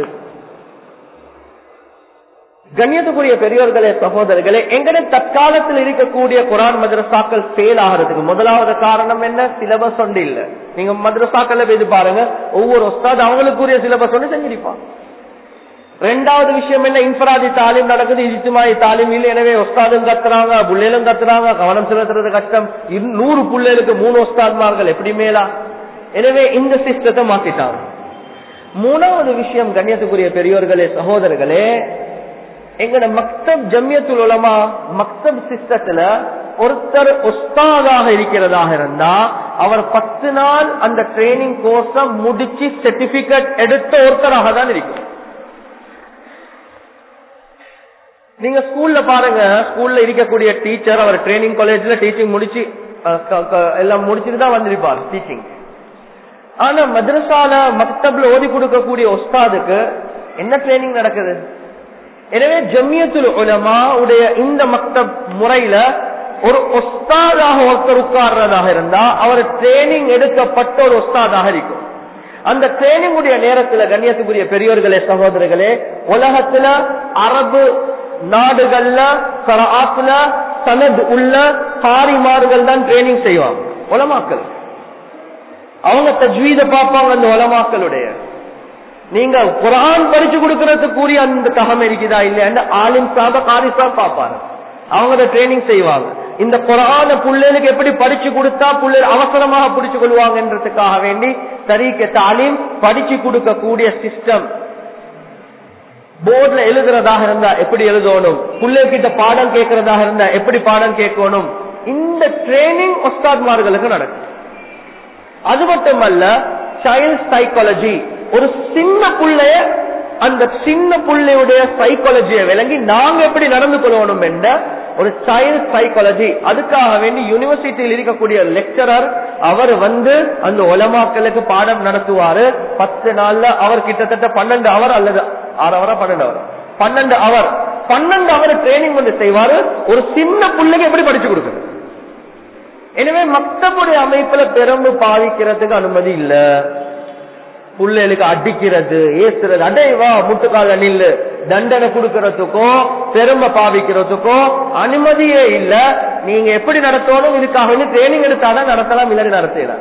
கண்ணியத்துக்குரிய பெரியவர்களே சகோதரர்களே எங்கட தற்காலத்தில் இருக்கக்கூடிய குரான் மதரசாக்கள் ஃபெயில் ஆகிறதுக்கு முதலாவது காரணம் என்ன சிலபஸ் ஒன்று இல்ல நீங்க மதரசாக்கள்ல போய் பாருங்க ஒவ்வொரு ஒஸ்தாது அவங்களுக்குரிய சிலபஸ் ஒன்று செஞ்சிருப்பாங்க ரெண்டாவது விஷயம் என்ன இன்ஃபராதி தாலீம் நடக்குது இஜித்துமாயி தாலீம் இல்லை எனவே ஒஸ்தாதும் கத்துறாங்க புள்ளையிலும் கத்துறாங்க கவனம் செலுத்துறது கஷ்டம் நூறு புள்ளைகளுக்கு மூணு ஒஸ்தாத்மார்கள் எப்படி மேலா எனவே இந்த சிஸ்டத்தை மாத்திட்டாங்க மூணாவது விஷயம் கண்ணியத்துக்குரிய பெரியோர்களே சகோதரர்களே எங்கட மக்தப் ஜம்யத்துல் உலமா மக்தப் சிஸ்டத்துல ஒருத்தர் ஒஸ்தாதாக இருக்கிறதாக இருந்தா அவர் பத்து நாள் அந்த ட்ரைனிங் கோர்ஸ முடிச்சு சர்டிபிகேட் எடுத்த ஒருத்தராக தான் இருக்கும் நீங்க ஸ்கூல்ல பாருங்க ஸ்கூல்ல இருக்கக்கூடிய டீச்சர் அவர் ட்ரைனிங் காலேஜ்ல டீச்சிங் முடிச்சு எல்லாம் முடிச்சுட்டு தான் வந்திருப்பார் டீச்சிங் ஆனா மദ്രസാல மக்தப்ல ஓதி கொடுக்கக்கூடிய ஒஸ்தாதுக்கு என்ன ட்ரைனிங் நடக்குது எனவே ஜம்மியத்துல் உலமா உடைய இந்த மக்தப் முறையில ஒரு ஒஸ்தாதாக ஒருத்தர் உட்கார்றதாக இருந்தா அவர் ட்ரைனிங் எடுக்கப்பட்ட ஒரு ஒஸ்தாதாக இருக்கும் அந்த ட்ரைனிங் உடைய நேரத்துல கண்ணியத்துக்குரிய பெரியவர்களே சகோதரர்களே உலகத்துல அரபு நாடுகள்ல சராத்துல சனத் உள்ள காரிமார்கள் தான் ட்ரைனிங் செய்வாங்க உலமாக்கள் அவங்க தஜ்வீத பார்ப்பாங்க அந்த உலமாக்களுடைய நீங்க குரான் படிச்சு கொடுக்கறதுக்குரிய அந்த தகம் இருக்குதா இல்லையா ஆலிம் சாப காரி சாப் பார்ப்பாரு அவங்க ட்ரைனிங் செய்வாங்க இந்த குரான புள்ளைகளுக்கு எப்படி படிச்சு கொடுத்தா புள்ளைகள் அவசரமாக பிடிச்சு கொள்வாங்கன்றதுக்காக வேண்டி தரீக்க தாலீம் படிச்சு கொடுக்கக்கூடிய சிஸ்டம் போர்ட்ல எழுதுறதாக இருந்தா எப்படி எழுதணும் பிள்ளைகிட்ட பாடம் கேட்கறதாக இருந்தா எப்படி பாடம் கேட்கணும் இந்த ட்ரைனிங் ஒஸ்தாத்மார்களுக்கு நடக்கும் அது மட்டுமல்ல சைல்ட் சைக்காலஜி ஒரு சின்ன புள்ளைய அந்த சின்ன புள்ளையுடைய சைக்காலஜியை விளங்கி நாங்க எப்படி நடந்து கொள்ளணும் என்ற ஒரு சைல்ட் சைக்காலஜி அதுக்காக வேண்டி யூனிவர்சிட்டியில் இருக்கக்கூடிய லெக்சரர் அவர் வந்து அந்த உலமாக்களுக்கு பாடம் நடத்துவாரு பத்து நாள்ல அவர் கிட்டத்தட்ட பன்னெண்டு அவர் அல்லது ஆறு அவரா பன்னெண்டு அவர் பன்னெண்டு அவர் பன்னெண்டு அவர் ட்ரைனிங் வந்து செய்வாரு ஒரு சின்ன பிள்ளைக்கு எப்படி படிச்சு கொடுக்குறது எனவே மக்தபுடைய அமைப்புல பெரும்பு பாதிக்கிறதுக்கு அனுமதி இல்ல புள்ளைகளுக்கு அடிக்கிறது ஏசுறது அடைவா முட்டுக்கால நில்லு தண்டனை கொடுக்கறதுக்கோ பெருமை பாவிக்கிறதுக்கோ அனுமதியே இல்ல நீங்க எப்படி நடத்தணும் இதுக்காக வந்து ட்ரைனிங் எடுத்தாதான் நடத்தலாம் இல்லாடி நடத்தலாம்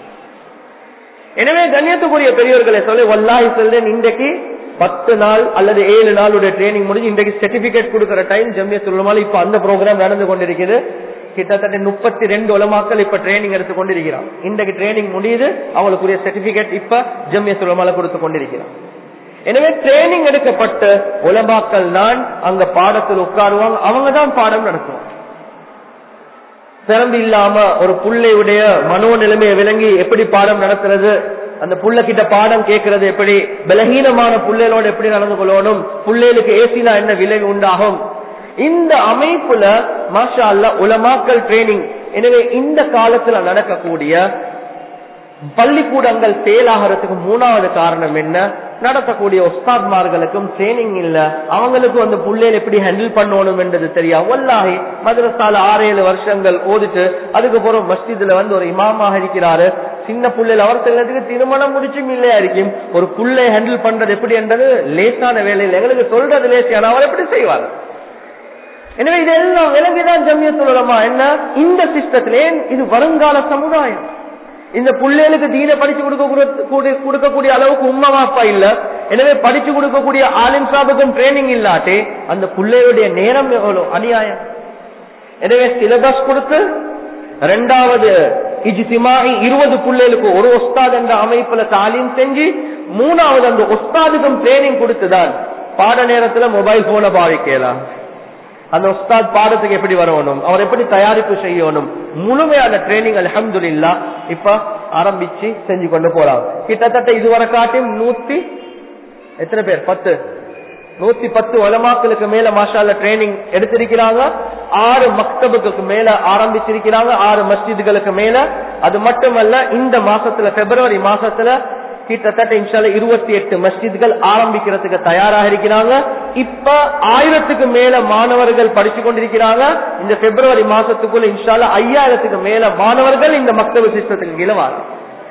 எனவே கண்ணியத்துக்குரிய பெரியவர்களை சொல்லி வல்லாஹி சொல்றேன் இன்றைக்கு பத்து நாள் அல்லது ஏழு நாளுடைய ட்ரைனிங் முடிஞ்சு இன்றைக்கு சர்டிபிகேட் கொடுக்கிற டைம் ஜம்மிய சொல்லுமாலும் இப்ப அந்த ப்ரோக்ராம் நடந்து கொண்டிருக்குது கிட்டத்தட்ட முப்பத்தி ரெண்டு உலமாக்கள் இப்ப ட்ரைனிங் எடுத்து கொண்டிருக்கிறான் இன்றைக்கு ட்ரைனிங் முடியுது அவங்களுக்குரிய சர்டிபிகேட் இப்ப ஜம்மிய சுலமால கொடுத்து கொண்டிருக்கிறான் எனவே ட்ரைனிங் எடுக்கப்பட்ட உலமாக்கள் தான் அங்க பாடத்தில் உட்காருவாங்க அவங்க தான் பாடம் நடத்துவாங்க சிறந்து இல்லாம ஒரு புள்ளையுடைய மனோநிலைமையை விளங்கி எப்படி பாடம் நடத்துறது அந்த புள்ள கிட்ட பாடம் கேட்கறது எப்படி பலகீனமான புள்ளைகளோட எப்படி நடந்து கொள்ளணும் புள்ளைகளுக்கு ஏசினா என்ன விளைவு உண்டாகும் இந்த அமைப்புல மாஷா அல்ல உலமாக்கல் ட்ரைனிங் எனவே இந்த காலத்துல நடக்கக்கூடிய பள்ளிக்கூடங்கள் செயலாகிறதுக்கு மூணாவது காரணம் என்ன நடத்தக்கூடிய ஒஸ்தாத்மார்களுக்கும் ட்ரைனிங் இல்ல அவங்களுக்கும் அந்த புள்ளையில எப்படி ஹேண்டில் பண்ணணும் என்றது தெரியா ஒல்லாகி மதரசால ஆறு ஏழு வருஷங்கள் ஓதிட்டு அதுக்கப்புறம் மஸ்ஜிதுல வந்து ஒரு இமாமாக இருக்கிறாரு சின்ன புள்ளையில அவர் செல்லதுக்கு திருமணம் முடிச்சும் இல்லையா இருக்கும் ஒரு புள்ளை ஹேண்டில் பண்றது எப்படி என்றது லேசான வேலையில் எங்களுக்கு சொல்றது லேசியான அவர் எப்படி செய்வார் எனவே இதெல்லாம் விலங்குதான் ஜம்யத்துலமா என்ன இந்த சிஸ்டத்திலே இது வருங்கால சமுதாயம் இந்த பிள்ளைகளுக்கு தீன படிச்சு கொடுக்க கொடுக்கக்கூடிய அளவுக்கு உண்மை வாப்பா இல்ல எனவே படிச்சு கொடுக்கக்கூடிய ஆலிம் சாபுக்கும் ட்ரைனிங் இல்லாட்டி அந்த பிள்ளையுடைய நேரம் எவ்வளவு அநியாயம் எனவே சிலபஸ் கொடுத்து ரெண்டாவது இஜ்திமாஇ இருபது பிள்ளைகளுக்கு ஒரு ஒஸ்தாத் என்ற அமைப்புல தாலீம் செஞ்சு மூணாவது அந்த ஒஸ்தாதுக்கும் ட்ரைனிங் கொடுத்துதான் பாட நேரத்துல மொபைல் போனை பாவிக்கலாம் அந்த உஸ்தாத் பாடத்துக்கு எப்படி வரணும் அவர் எப்படி தயாரிப்பு செய்யணும் முழுமையான ட்ரைனிங் அலமதுல்லா இப்ப ஆரம்பிச்சு செஞ்சு கொண்டு போறாங்க கிட்டத்தட்ட இதுவரை காட்டியும் நூத்தி எத்தனை பேர் பத்து நூத்தி பத்து உலமாக்களுக்கு மேல மாஷால ட்ரைனிங் எடுத்திருக்கிறாங்க ஆறு மக்தபுக்கு மேல ஆரம்பிச்சிருக்கிறாங்க ஆறு மஸ்ஜிதுகளுக்கு மேல அது மட்டுமல்ல இந்த மாசத்துல பிப்ரவரி மாசத்துல கிட்டத்தட்ட இன்ஷால இருபத்தி எட்டு மஸ்ஜித்கள் ஆரம்பிக்கிறதுக்கு தயாராக இருக்கிறாங்க இப்ப ஆயிரத்துக்கு மேல மாணவர்கள் படிச்சு கொண்டிருக்கிறாங்க இந்த பிப்ரவரி மாசத்துக்குள்ள இன்ஷால ஐயாயிரத்துக்கு மேல மாணவர்கள் இந்த மக்தப சிஸ்டத்துக்கு கீழே வாங்க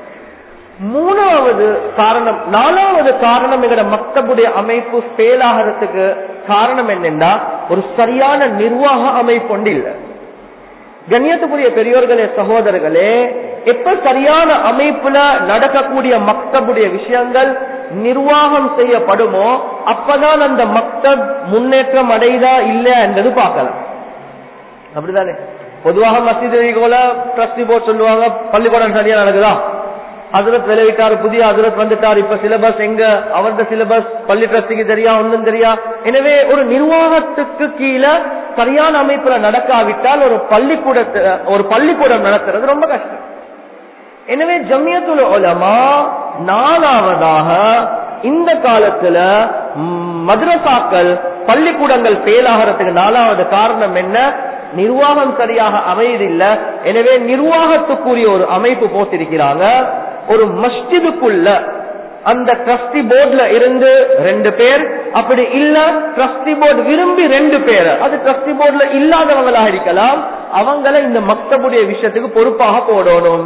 மூணாவது காரணம் நாலாவது காரணம் எங்கட மக்தபுடைய அமைப்பு ஃபெயில் ஆகிறதுக்கு காரணம் என்னன்னா ஒரு சரியான நிர்வாக அமைப்பு ஒன்று இல்லை கண்ணியத்துக்குரிய பெரியோர்களே சகோதரர்களே எப்ப சரியான அமைப்புல நடக்கக்கூடிய மக்தபுடைய விஷயங்கள் நிர்வாகம் செய்யப்படுமோ அப்பதான் அந்த மக்தப் முன்னேற்றம் அடைதா இல்லையா என்பது பார்க்கலாம் அப்படிதானே பொதுவாக மசித ட்ரஸ்டி போர்ட் சொல்லுவாங்க பள்ளிக்கூடம் சரியா நடக்குதா ஹசரத் விளைவிட்டார் புதிய ஹசரத் வந்துட்டார் இப்ப சிலபஸ் எங்க அவரது சிலபஸ் பள்ளி ட்ரஸ்டிக்கு தெரியா ஒன்றும் தெரியா எனவே ஒரு நிர்வாகத்துக்கு கீழே சரியான அமைப்புல நடக்காவிட்டால் ஒரு பள்ளிக்கூடத்தை ஒரு பள்ளிக்கூடம் நடத்துறது ரொம்ப கஷ்டம் எனவே ஜம்யத்துல் உலமா நாலாவதாக இந்த காலத்துல மதுரசாக்கள் பள்ளிக்கூடங்கள் ஃபெயிலாகிறதுக்கு நாலாவது காரணம் என்ன நிர்வாகம் சரியாக அமையதில்லை எனவே நிர்வாகத்துக்குரிய ஒரு அமைப்பு போட்டிருக்கிறாங்க ஒரு மஸ்ஜிதுக்குள்ள அந்த ட்ரஸ்டி போர்ட்ல இருந்து ரெண்டு பேர் அப்படி இல்ல ட்ரஸ்டி போர்டு விரும்பி ரெண்டு பேர் அது ட்ரஸ்டி போர்ட்ல இல்லாதவங்களாக இருக்கலாம் அவங்கள இந்த மக்தபுடைய விஷயத்துக்கு பொறுப்பாக போடணும்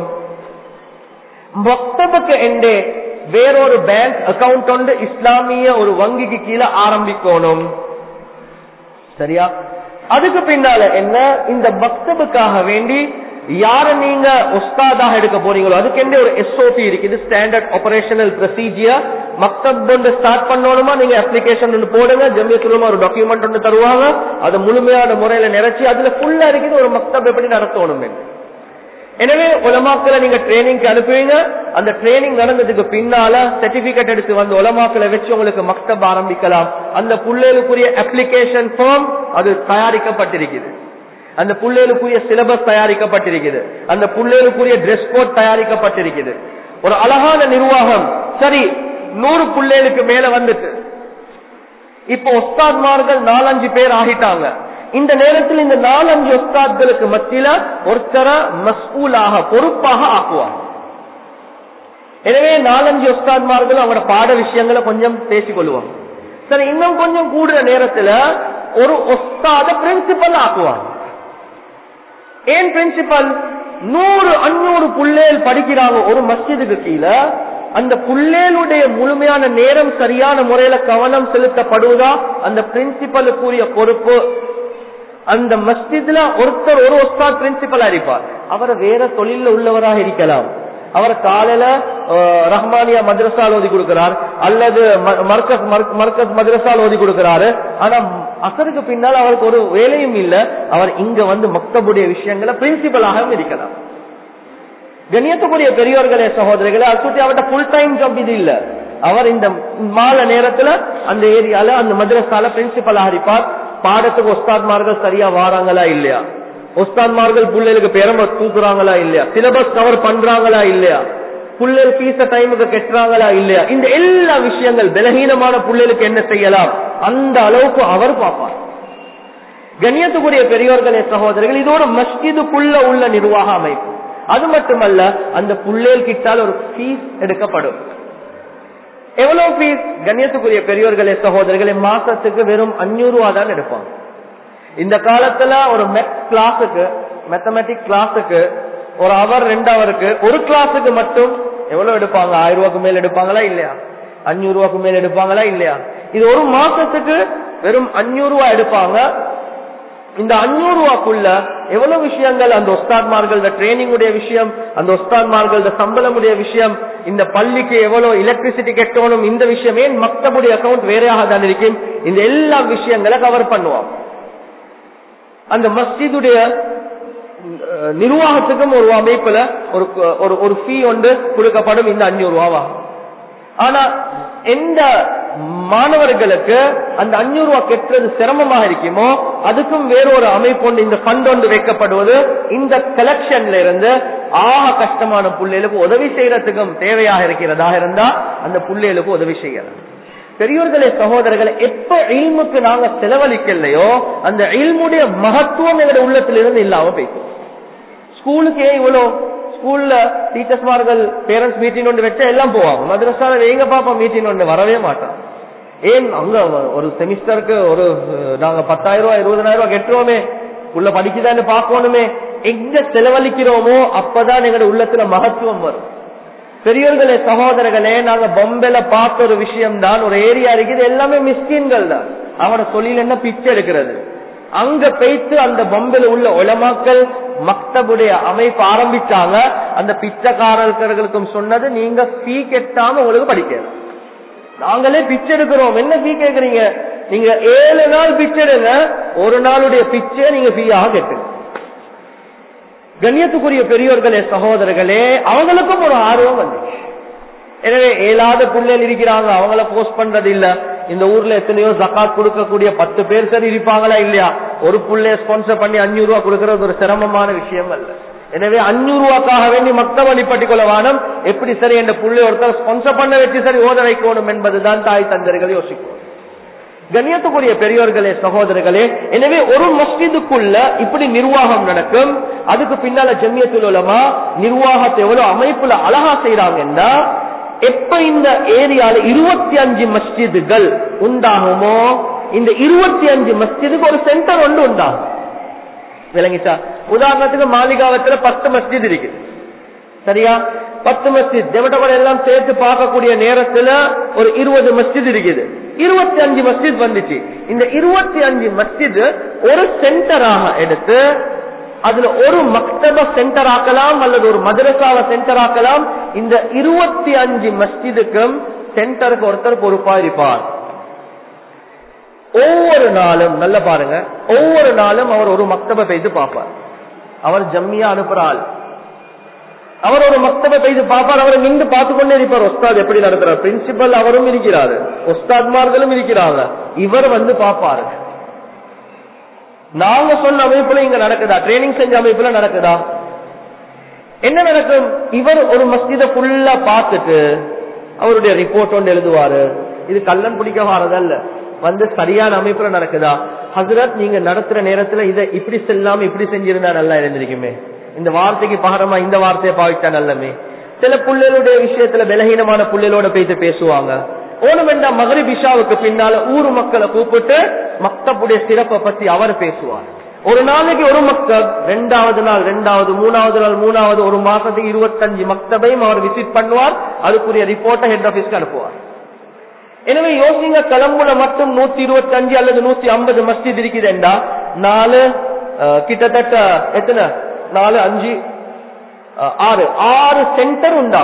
மக்தபுக்கு எண்டே வேறொரு பேங்க் அக்கவுண்ட் ஒன்று இஸ்லாமிய ஒரு வங்கிக்கு கீழே ஆரம்பிக்கணும் சரியா அதுக்கு பின்னால என்ன இந்த மக்தபுக்காக வேண்டி யார நீங்க உஸ்தாதாக எடுக்க போறீங்களோ அதுக்கு ஒரு எஸ்ஓபி இருக்குது ஸ்டாண்டர்ட் ஆபரேஷனல் ப்ரொசீஜியர் மக்தப் ஒன்று ஸ்டார்ட் பண்ணணுமா நீங்க அப்ளிகேஷன் ஒன்று போடுங்க ஜம்மியத்துலமா ஒரு டாக்குமெண்ட் ஒன்று தருவாங்க அதை முழுமையான முறையில நிறைச்சி அதுல ஃபுல்லா இருக்குது ஒரு மக்தப் எப்படி நடத்தணும் எனவே உலமாக்களை நீங்க ட்ரைனிங்க்கு அனுப்புவீங்க அந்த ட்ரைனிங் நடந்ததுக்கு பின்னால சர்டிபிகேட் எடுத்து வந்து உலமாக்களை வச்சு உங்களுக்கு மக்தப் ஆரம்பிக்கலாம் அந்த புள்ளேலுக்குரிய அப்ளிகேஷன் ஃபார்ம் அது தயாரிக்கப்பட்டிருக்குது அந்த புள்ளேலுக்குரிய சிலபஸ் தயாரிக்கப்பட்டிருக்குது அந்த புள்ளேலுக்குரிய ட்ரெஸ் கோட் தயாரிக்கப்பட்டிருக்குது ஒரு அழகான நிர்வாகம் சரி நூறு புள்ளேலுக்கு மேல வந்துட்டு இப்ப ஒஸ்தாத்மார்கள் நாலஞ்சு பேர் ஆகிட்டாங்க இந்த நேரத்தில் இந்த நாலஞ்சு ஒஸ்தாத்களுக்கு மத்தியில ஒருத்தரை மஸ்கூலாக பொறுப்பாக ஆக்குவாங்க எனவே நாலஞ்சு ஒஸ்தாத்மார்கள் அவங்களோட பாட விஷயங்களை கொஞ்சம் பேசிக் கொள்வாங்க சரி இன்னும் கொஞ்சம் கூடுற நேரத்துல ஒரு ஒஸ்தாத பிரின்சிபல் ஆக்குவாங்க ஏன் பிரின்சிபல் நூறு அஞ்சூறு புள்ளேல் படிக்கிறாங்க ஒரு மஸ்ஜிதுக்கு கீழே அந்த புள்ளேலுடைய முழுமையான நேரம் சரியான முறையில கவனம் செலுத்தப்படுவதா அந்த பிரின்சிபலுக்குரிய பொறுப்பு அந்த மஸ்ஜித்ல ஒருத்தர் ஒரு ஒஸ்தாத் பிரின்சிபலா இருப்பார் அவர் வேற தொழில உள்ளவராக இருக்கலாம் அவர் காலையில ரஹ்மானியா மദ്രസാல் ஓதி கொடுக்கிறார் அல்லது மர்கஸ் மர்கஸ் மദ്രസാல் ஓதி கொடுக்கிறாரு ஆனா அசருக்கு பின்னால் அவருக்கு ஒரு வேலையும் இல்ல அவர் இங்க வந்து மக்தபுடைய விஷயங்களை பிரின்சிபலாகவும் இருக்கலாம் கண்ணியத்துக்குரிய பெரியோர்களே சகோதரிகளே அசுத்தி அவர்கிட்ட ஃபுல் டைம் ஜாப் இது இல்ல அவர் இந்த மாலை நேரத்துல அந்த ஏரியால அந்த மദ്രസാல பிரின்சிபலாக இருப்பார் பாடத்துக்கு ஒஸ்தாத்மார்கள் சரியா வாராங்களா இல்லையா ஒஸ்தாத்மார்கள் பிள்ளைகளுக்கு பெருமை தூக்குறாங்களா இல்லையா சிலபஸ் கவர் பண்றாங்களா இல்லையா புள்ளல் பீச டைமுக்கு கெட்டுறாங்களா இல்லையா இந்த எல்லா விஷயங்கள் பலகீனமான புள்ளலுக்கு என்ன செய்யலாம் அந்த அளவுக்கு அவர் பார்ப்பார் கண்ணியத்துக்குரிய பெரியோர்களே சகோதரர்கள் இதோட மஸ்ஜிதுக்குள்ள உள்ள நிர்வாக அமைப்பு அது மட்டுமல்ல அந்த புள்ளேல் கிட்டால் ஒரு ஃபீஸ் எடுக்கப்படும் எவ்வளவு ஃபீஸ் கண்ணியத்துக்குரிய பெரியோர்களே சகோதரர்களே மாசத்துக்கு வெறும் அஞ்சூறு ரூபா தான் எடுப்பாங்க இந்த காலத்துல ஒரு மெத் கிளாஸுக்கு மேத்தமெட்டிக் கிளாஸுக்கு ஒரு அவர் ரெண்டு அவருக்கு ஒரு கிளாஸுக்கு மட்டும் எவ்வளவு எடுப்பாங்க ஆயிரம் ரூபாய்க்கு மேல எடுப்பாங்களா இல்லையா அஞ்சூறு ரூபாய்க்கு மேல எடுப்பாங்களா இல்லையா இது ஒரு மாசத்துக்கு வெறும் அஞ்சூறு ரூபாய் எடுப்பாங்க இந்த அஞ்சூறு ரூபாக்குள்ள எவ்வளவு விஷயங்கள் அந்த ஒஸ்தாத்மார்கள் ட்ரைனிங் உடைய விஷயம் அந்த ஒஸ்தாத்மார்கள் சம்பளம் உடைய விஷயம் இந்த பள்ளிக்கு எவ்வளவு எலக்ட்ரிசிட்டி கட்டணும் இந்த விஷயம் ஏன் மக்தபுடைய அக்கௌண்ட் வேறையாக தான் இருக்கும் இந்த எல்லா விஷயங்களை கவர் பண்ணுவோம் அந்த மஸ்ஜிதுடைய நிர்வாகத்துக்கும் ஒரு அமைப்புல ஒரு ஒரு ஒரு ஃபீ ஒன்று கொடுக்கப்படும் இந்த அஞ்சூறு ரூபாவா ஆனா எந்த மாணவர்களுக்கு அந்த அஞ்சூறு ரூபாய் கெட்டுறது சிரமமாக இருக்குமோ அதுக்கும் வேறொரு அமைப்பு ஒன்று இந்த ஃபண்ட் ஒன்று வைக்கப்படுவது இந்த கலெக்ஷன்ல இருந்து ஆக கஷ்டமான புள்ளைகளுக்கு உதவி செய்யறதுக்கும் தேவையாக இருக்கிறதாக இருந்தா அந்த புள்ளைகளுக்கு உதவி செய்யலாம் பெரியோர்களே சகோதரர்களை எப்ப இல்முக்கு நாங்க செலவழிக்கலையோ அந்த இல்முடைய மகத்துவம் எங்களுடைய உள்ளத்திலிருந்து இல்லாம போய்க்கும் ஸ்கூலுக்கு ஏன் இவ்வளவு ஸ்கூல்ல டீச்சர்ஸ்மார்கள் பேரண்ட்ஸ் மீட்டிங் ஒன்று வச்சா எல்லாம் போவாங்க மദ്രസാல எங்க பாப்பா மீட்டிங் ஒன்று வரவே மாட்டான் ஏன் அங்க ஒரு செமிஸ்டருக்கு ஒரு நாங்க பத்தாயிரம் ரூபாய் இருபதாயிரம் ரூபாய் கெட்டுறோமே உள்ள படிக்குதான்னு பார்க்கணுமே எங்க செலவழிக்கிறோமோ அப்பதான் எங்களோட உள்ளத்துல மகத்துவம் வரும் பெரியவர்களே சகோதரர்களே நாங்க பொம்பைல பார்த்த ஒரு விஷயம் தான் ஒரு ஏரியா இருக்குது எல்லாமே மிஸ்கின்கள் தான் அவனோட தொழில் என்ன பிச்சை எடுக்கிறது அங்க போய்த்து அந்த பொம்பைல உள்ள உலமாக்கள் மக்தபுடைய அமைப்பு ஆரம்பிச்சாங்க அந்த பிச்சைக்காரர்களுக்கும் சொன்னது நீங்க ஃபீ கெட்டாம உங்களுக்கு படிக்கலாம் நாங்களே பிச்சை எடுக்கிறோம் என்ன ஃபீ கேக்குறீங்க நீங்க ஏழு நாள் பிச்சை எடுங்க ஒரு நாளுடைய பிச்சை நீங்க ஃபீயாக கெட்டுங்க கண்ணியத்துக்குரிய பெரியோர்களே சகோதரர்களே அவங்களுக்கும் ஒரு ஆர்வம் வந்துச்சு எனவே ஏழாத பிள்ளைகள் இருக்கிறாங்க அவங்கள போஸ்ட் பண்றது இல்ல இந்த ஊர்ல எத்தனையோ ஜக்காத் கொடுக்கக்கூடிய பத்து பேர் சரி இருப்பாங்களா இல்லையா ஒரு புள்ளைய ஸ்பான்சர் பண்ணி அஞ்சூறு ரூபா கொடுக்கறது ஒரு சிரமமான விஷயம் அல்ல எனவே அஞ்சூறு ரூபாக்காக வேண்டி மக்தவ நிப்பட்டிக்கொள்ள வானம் எப்படி சரி என்ற புள்ளை ஒருத்தர் ஸ்பான்சர் பண்ண வச்சு சரி ஓத வைக்கணும் என்பதுதான் தாய் தந்தர்கள் யோசிக்கும் கண்ணியத்துக்குரிய பெரியோர்களே சகோதரர்களே எனவே ஒரு மஸ்ஜிதுக்குள்ள இப்படி நிர்வாகம் நடக்கும் அதுக்கு பின்னால ஜம்மியத்தில் உலமா நிர்வாகத்தை எவ்வளவு அமைப்புல அழகா செய்யறாங்கன்னா எப்ப இந்த ஏரியால இருபத்தி அஞ்சு மஸ்ஜிதுகள் உண்டாகுமோ இந்த இருபத்தி அஞ்சு மஸ்ஜிதுக்கு ஒரு சென்டர் ஒன்று உண்டாகும் விளங்கிச்சா உதாரணத்துக்கு மாளிகாவத்துல பத்து மஸ்ஜித் இருக்குது சரியா பத்து மஸ்ஜித் தேவட்டகோட எல்லாம் சேர்த்து பார்க்கக்கூடிய நேரத்துல ஒரு இருபது மஸ்ஜித் இருக்குது இருபத்தி அஞ்சு மஸ்ஜித் வந்துச்சு இந்த இருபத்தி அஞ்சு மஸ்ஜித் ஒரு சென்டராக எடுத்து அதுல ஒரு மக்தப சென்டர் ஆக்கலாம் அல்லது ஒரு மதரசாவை சென்டர் ஆக்கலாம் இந்த இருபத்தி அஞ்சு மஸ்ஜிதுக்கும் சென்டருக்கு ஒருத்தர் பொறுப்பா இருப்பார் ஒவ்வொரு நாளும் நல்ல பாருங்க ஒவ்வொரு நாளும் அவர் ஒரு மக்தபை பெய்து பார்ப்பார் அவர் ஜம்மியா அனுப்புறாள் அவர் ஒரு மக்தபை பெய்து பார்ப்பார் அவரை நின்று பார்த்து கொண்டே இருப்பார் ஒஸ்தாத் எப்படி நடத்துறார் பிரின்சிபல் அவரும் இருக்கிறாரு ஒஸ்தாத்மார்களும் இருக்கிறாங்க இவர் வந்து பார்ப்பாரு நாங்க சொன்ன அமைப்புல இங்க நடக்குதா ட்ரைனிங் செஞ்ச அமைப்புல நடக்குதா என்ன நடக்கும் இவர் ஒரு மஸ்ஜித ஃபுல்லா பார்த்துட்டு அவருடைய ரிப்போர்ட் ஒன்று எழுதுவாரு இது கள்ளன் பிடிக்க வாரதல்ல வந்து சரியான அமைப்புல நடக்குதா ஹசரத் நீங்க நடத்துற நேரத்துல இதை இப்படி செல்லாம இப்படி செஞ்சிருந்தா நல்லா இருந்திருக்குமே இந்த வார்த்தைக்கு பகரமா இந்த வார்த்தையை பாவிச்சா நல்லமே சில புள்ளைகளுடைய விஷயத்துல பலகீனமான புள்ளைகளோட போயிட்டு பேசுவாங்க ஓணமெண்டா மகரி பிஷாவுக்கு பின்னால ஊர் மக்களை கூப்பிட்டு மக்தப்புடைய சிறப்பை பத்தி அவர் பேசுவார் ஒரு நாளைக்கு ஒரு மக்தப் ரெண்டாவது நாள் ரெண்டாவது மூணாவது நாள் மூணாவது ஒரு மாசத்துக்கு இருபத்தஞ்சு மக்தபையும் அவர் விசிட் பண்ணுவார் அதுக்குரிய ரிப்போர்ட்டை ஹெட் ஆபீஸ்க்கு அனுப்புவார் எனவே யோசிங்க கிளம்புல மட்டும் நூத்தி இருபத்தி அஞ்சு அல்லது நூத்தி ஐம்பது மஸ்ஜித் இருக்குதுண்டா நாலு கிட்டத்தட்ட எத்தனை நாலு அஞ்சு ஆறு ஆறு சென்டர் உண்டா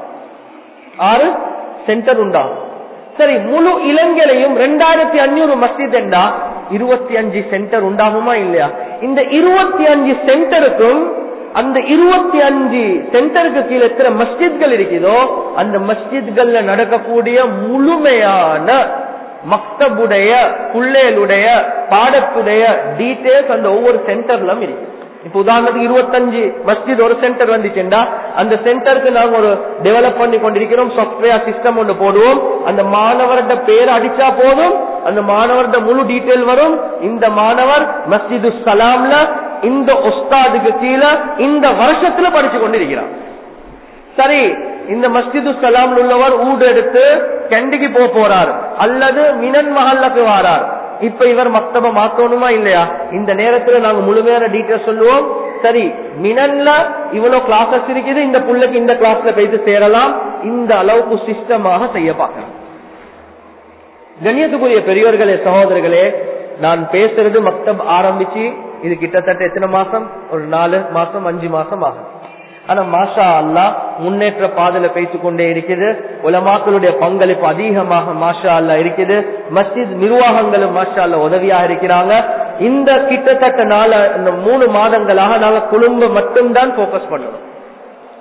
ஆறு சென்டர் உண்டா சரி முழு இலங்கையிலையும் ரெண்டாயிரத்தி அஞ்சூறு மஸ்ஜித் என்றா இருபத்தி அஞ்சு சென்டர் உண்டாகுமா இல்லையா இந்த இருபத்தி அஞ்சு சென்டருக்கும் அந்த இருபத்தி அஞ்சு சென்டருக்கு கீழே எத்தனை மஸ்ஜித்கள் இருக்குதோ அந்த மஸ்ஜித்கள்ல நடக்கக்கூடிய முழுமையான மக்தபுடைய பிள்ளைகளுடைய பாடத்துடைய டீட்டெயில்ஸ் அந்த ஒவ்வொரு சென்டர்லும் இருக்கு இப்ப உதாரணத்துக்கு இருபத்தஞ்சு மஸ்ஜித் ஒரு சென்டர் வந்துச்சுண்டா அந்த சென்டருக்கு நாங்க ஒரு டெவலப் பண்ணி கொண்டிருக்கிறோம் சாப்ட்வேர் சிஸ்டம் ஒன்று போடுவோம் அந்த மாணவர்கிட்ட பேர் அடிச்சா போதும் அந்த மாணவர்கிட்ட முழு டீட்டெயில் வரும் இந்த மாணவர் மஸ்ஜிது சலாம்ல இந்த ஒஸ்தாதுக்கு கீழே இந்த வருஷத்துல படிச்சு கொண்டிருக்கிறார் சரி இந்த மஸ்ஜிது சலாம்ல உள்ளவர் ஊடு எடுத்து கண்டிக்கு போக போறார் அல்லது மினன் மஹல்லுக்கு வாரார் இப்ப இவர் மக்தப மாத்தணுமா இல்லையா இந்த நேரத்துல நாங்க முழுமையான டீட்டெயில் சொல்லுவோம் சரி மினன்ல இவ்வளவு கிளாஸஸ் இருக்குது இந்த புள்ளைக்கு இந்த கிளாஸ்ல போயிட்டு சேரலாம் இந்த அளவுக்கு சிஸ்டமாக செய்ய பார்க்கலாம் கண்ணியத்துக்குரிய பெரியவர்களே சகோதரர்களே நான் பேசுறது மக்தப் ஆரம்பிச்சு இது கிட்டத்தட்ட எத்தனை மாசம் ஒரு நாலு மாசம் அஞ்சு மாசம் ஆகும் ஆனா மாஷா அல்லா முன்னேற்ற பாதையில பேசிக் கொண்டே இருக்குது உலமாக்களுடைய பங்களிப்பு அதிகமாக மாஷா அல்லா இருக்குது மஸ்ஜித் நிர்வாகங்களும் மாஷா அல்லா உதவியாக இருக்கிறாங்க இந்த கிட்டத்தட்ட நாள இந்த மூணு மாதங்களாக நாங்க குடும்பம் மட்டும்தான் போக்கஸ் பண்ணணும்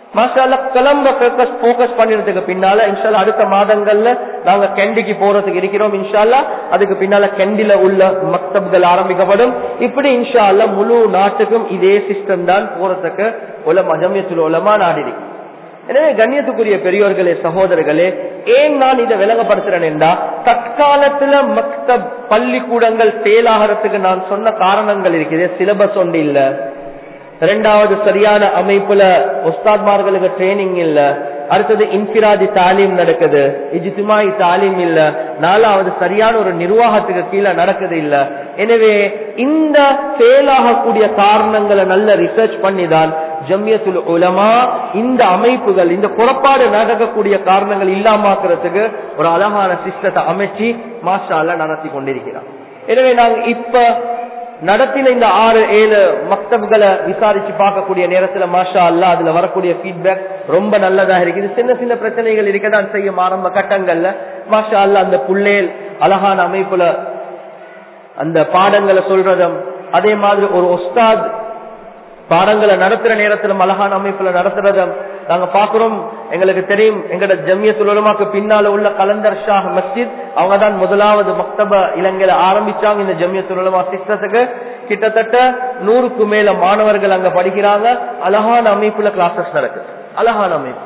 மாஷால கிளம்ப போக்கஸ் பண்ணினதுக்கு பின்னால இன்ஷால்லா அடுத்த மாதங்கள்ல நாங்க கெண்டிக்கு போறதுக்கு இருக்கிறோம் இன்ஷால்லா அதுக்கு பின்னால கெண்டில உள்ள மக்தப்கள் ஆரம்பிக்கப்படும் இப்படி இன்ஷால்லா முழு நாட்டுக்கும் இதே சிஸ்டம் தான் போறதுக்கு உலமா ஜமியத்துல உலமா நாடிடி எனவே கண்ணியத்துக்குரிய பெரியோர்களே சகோதரர்களே ஏன் நான் இதை விளங்கப்படுத்துறேன் என்றா தற்காலத்துல மக்தப் பள்ளிக்கூடங்கள் செயலாகிறதுக்கு நான் சொன்ன காரணங்கள் இருக்குது சிலபஸ் ஒன்று இல்ல ரெண்டாவது சரியான அமைப்புல உஸ்தாத்மார்களுக்கு ட்ரைனிங் இல்ல அடுத்தது இன்பிராதி தாலீம் நடக்குது இஜித்துமாய் தாலீம் இல்ல நாலாவது சரியான ஒரு நிர்வாகத்துக்கு கீழே நடக்குது இல்ல எனவே இந்த செயலாகக்கூடிய காரணங்களை நல்ல ரிசர்ச் பண்ணிதான் ஜம்யத்துல் உலமா இந்த அமைப்புகள் இந்த புறப்பாடு நடக்கக்கூடிய காரணங்கள் இல்லாமக்கிறதுக்கு ஒரு அழகான சிஸ்டத்தை அமைச்சு மாஷால நடத்தி கொண்டிருக்கிறார் எனவே நாங்க இப்ப நடத்தின இந்த ஆறு ஏழு மக்தப்களை விசாரிச்சு பார்க்கக்கூடிய நேரத்துல மாஷா அல்லா அதுல வரக்கூடிய ஃபீட்பேக் ரொம்ப நல்லதாக இருக்குது சின்ன சின்ன பிரச்சனைகள் இருக்கதான் செய்யும் ஆரம்ப கட்டங்கள்ல மாஷா அல்லா அந்த புள்ளேல் அழகான அமைப்புல அந்த பாடங்களை சொல்றதும் அதே மாதிரி ஒரு ஒஸ்தாத் பாடங்களை நடத்துற நேரத்துல அழகான அமைப்புல நடத்துறதும் நாங்க பாக்குறோம் எங்களுக்கு தெரியும் எங்கட ஜம்யத்துல் உலமாக்கு பின்னால உள்ள கலந்தர் ஷாஹ் மஸ்ஜித் அவங்க தான் முதலாவது மக்தப இலங்கையில ஆரம்பிச்சாங்க இந்த ஜம்யத்துல் உலமா சிஸ்டத்துக்கு கிட்டத்தட்ட நூறுக்கு மேல மாணவர்கள் அங்க படிக்கிறாங்க அழகான அமைப்புல கிளாஸஸ் நடக்குது அழகான அமைப்பு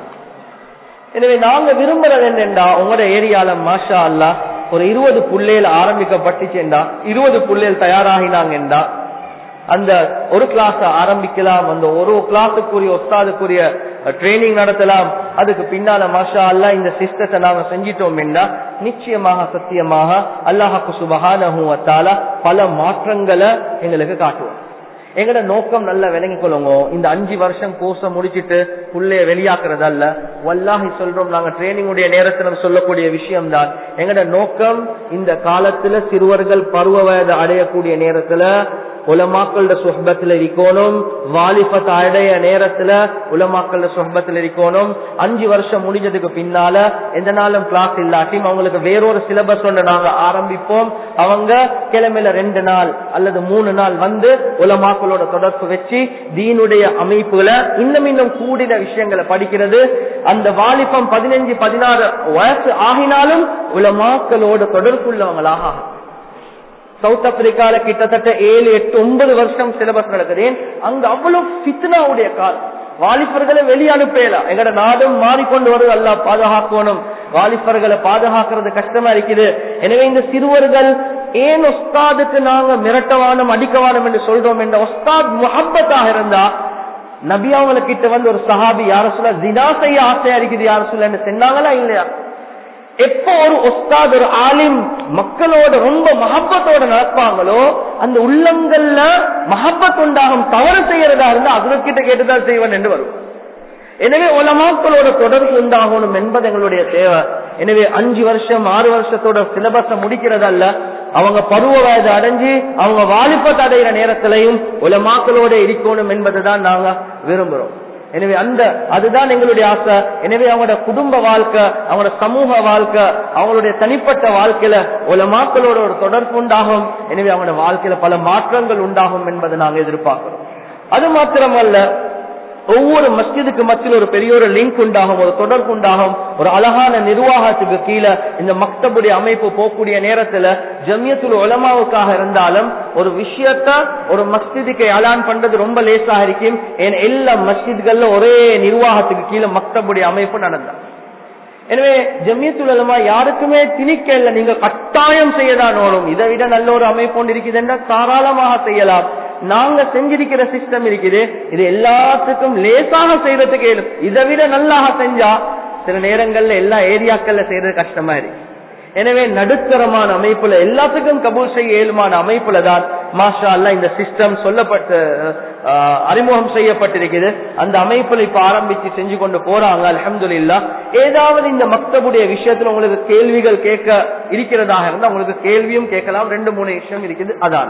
எனவே நாங்க விரும்புறது என்னென்றா உங்களோட ஏரியால மாஷா அல்லா ஒரு இருபது புள்ளையில ஆரம்பிக்கப்பட்டுச்சேண்டா இருபது புள்ளைகள் தயாராகினாங்கன்றா அந்த ஒரு கிளாஸ் ஆரம்பிக்கலாம் அந்த ஒரு கிளாஸுக்குரிய ஒஸ்தாதுக்குரிய ட்ரைனிங் நடத்தலாம் அதுக்கு பின்னால மாஷா அல்லா இந்த சிஸ்டத்தை நாங்க செஞ்சிட்டோம் என்றா நிச்சயமாக சத்தியமாக அல்லாஹாக்கு சுபகான பல மாற்றங்களை எங்களுக்கு காட்டுவோம் எங்கட நோக்கம் நல்லா விளங்கி கொள்ளுங்க இந்த அஞ்சு வருஷம் கோர்ஸ முடிச்சிட்டு புள்ளைய வெளியாக்குறது அல்ல வல்லாஹி சொல்றோம் நாங்க ட்ரைனிங் உடைய நேரத்துல சொல்லக்கூடிய விஷயம் தான் எங்கட நோக்கம் இந்த காலத்துல சிறுவர்கள் பருவ வயது அடையக்கூடிய நேரத்துல உலமாக்களோட சுஹபத்துல இருக்கணும் வாலிபத் அடைய நேரத்துல உலமாக்களோட சுஹபத்துல இருக்கணும் அஞ்சு வருஷம் முடிஞ்சதுக்கு பின்னால எந்த நாளும் கிளாஸ் இல்லாட்டியும் அவங்களுக்கு வேறொரு சிலபஸ் ஒன்று நாங்க ஆரம்பிப்போம் அவங்க கிழமையில ரெண்டு நாள் அல்லது மூணு நாள் வந்து உலமாக்களோட தொடர்பு வச்சு தீனுடைய அமைப்புகளை இன்னும் இன்னும் கூடின விஷயங்களை படிக்கிறது அந்த வாலிபம் பதினஞ்சு பதினாறு வயசு ஆகினாலும் உலமாக்களோட தொடர்புள்ளவங்களாக ஆகும் சவுத் ஆப்பிரிக்கால கிட்டத்தட்ட ஏழு எட்டு ஒன்பது வருஷம் சிலபஸ் நடக்குது அங்க அவ்வளவு பித்னாவுடைய காலம் வாலிபர்களை வெளியே அனுப்பலாம் எங்கட நாடும் மாறிக்கொண்டு வருது அல்ல பாதுகாக்கணும் வாலிபர்களை பாதுகாக்கிறது கஷ்டமா இருக்குது எனவே இந்த சிறுவர்கள் ஏன் ஒஸ்தாதுக்கு நாங்க மிரட்டவானம் அடிக்கவானம் என்று சொல்றோம் என்ற ஒஸ்தாத் முகப்பத்தாக இருந்தா நபி அவங்கள கிட்ட வந்து ஒரு சஹாபி யார சொல்ல தினா செய்ய ஆசையா இருக்குது யார சொல்ல சொன்னாங்களா இல்லையா எப்ப ஒரு ஒஸ்தாத் ஒரு ஆலிம் மக்களோட ரொம்ப மஹப்பத்தோட நடப்பாங்களோ அந்த உள்ளங்கள்ல மஹப்பத் உண்டாகும் தவறு செய்யறதா இருந்தா அதற்கிட்ட கேட்டுதான் செய்வன் என்று வரும் எனவே உலமாக்களோட தொடர்பு உண்டாகணும் என்பது எங்களுடைய தேவை எனவே அஞ்சு வருஷம் ஆறு வருஷத்தோட சிலபஸ முடிக்கிறதல்ல அவங்க பருவ வயது அடைஞ்சு அவங்க வாலிபத்தை அடைகிற நேரத்திலையும் உலமாக்களோட இருக்கணும் என்பதுதான் நாங்க விரும்புறோம் எனவே அந்த அதுதான் எங்களுடைய ஆசை எனவே அவங்களோட குடும்ப வாழ்க்கை அவங்களோட சமூக வாழ்க்கை அவங்களுடைய தனிப்பட்ட வாழ்க்கையில உலமாக்களோட ஒரு தொடர்பு உண்டாகும் எனவே அவங்களோட வாழ்க்கையில பல மாற்றங்கள் உண்டாகும் என்பதை நாங்க எதிர்பார்க்கிறோம் அது மாத்திரமல்ல ஒவ்வொரு மஸ்ஜிதுக்கு மத்தியில் ஒரு பெரிய ஒரு லிங்க் உண்டாகும் ஒரு தொடர்பு உண்டாகும் ஒரு அழகான நிர்வாகத்துக்கு கீழே இந்த மக்தபுடைய அமைப்பு போகக்கூடிய நேரத்துல ஜமியத்துல உலமாவுக்காக இருந்தாலும் ஒரு விஷயத்த ஒரு மஸ்ஜிதுக்கு அலான் பண்றது ரொம்ப லேசாக இருக்கும் ஏன்னா எல்லா மஸ்ஜித்கள்ல ஒரே நிர்வாகத்துக்கு கீழே மக்தபுடைய அமைப்பு நடந்தா எனவே ஜமியத்துலமா யாருக்குமே திணிக்க இல்லை நீங்க கட்டாயம் செய்யதான் ஓடும் இதை விட நல்ல ஒரு அமைப்பு ஒன்று இருக்குது என்றால் தாராளமாக செய்யலாம் நாங்க செஞ்சிருக்கிற சிஸ்டம் இருக்குது இது எல்லாத்துக்கும் லேசாக செய்யறதுக்கு இதை விட நல்லாக செஞ்சா சில நேரங்கள்ல எல்லா ஏரியாக்கள்ல செய்யறது கஷ்டமா இருக்கு எனவே நடுத்தரமான அமைப்புல எல்லாத்துக்கும் கபூல் செய்ய இயலுமான அமைப்புல தான் மாஷா அல்லா இந்த சிஸ்டம் சொல்லப்பட்டு அறிமுகம் செய்யப்பட்டிருக்குது அந்த அமைப்புல இப்ப ஆரம்பிச்சு செஞ்சு கொண்டு போறாங்க அலமது இல்லா ஏதாவது இந்த மக்தபுடைய விஷயத்துல உங்களுக்கு கேள்விகள் கேட்க இருக்கிறதாக இருந்தா உங்களுக்கு கேள்வியும் கேட்கலாம் ரெண்டு மூணு விஷயம் இருக்குது அதான்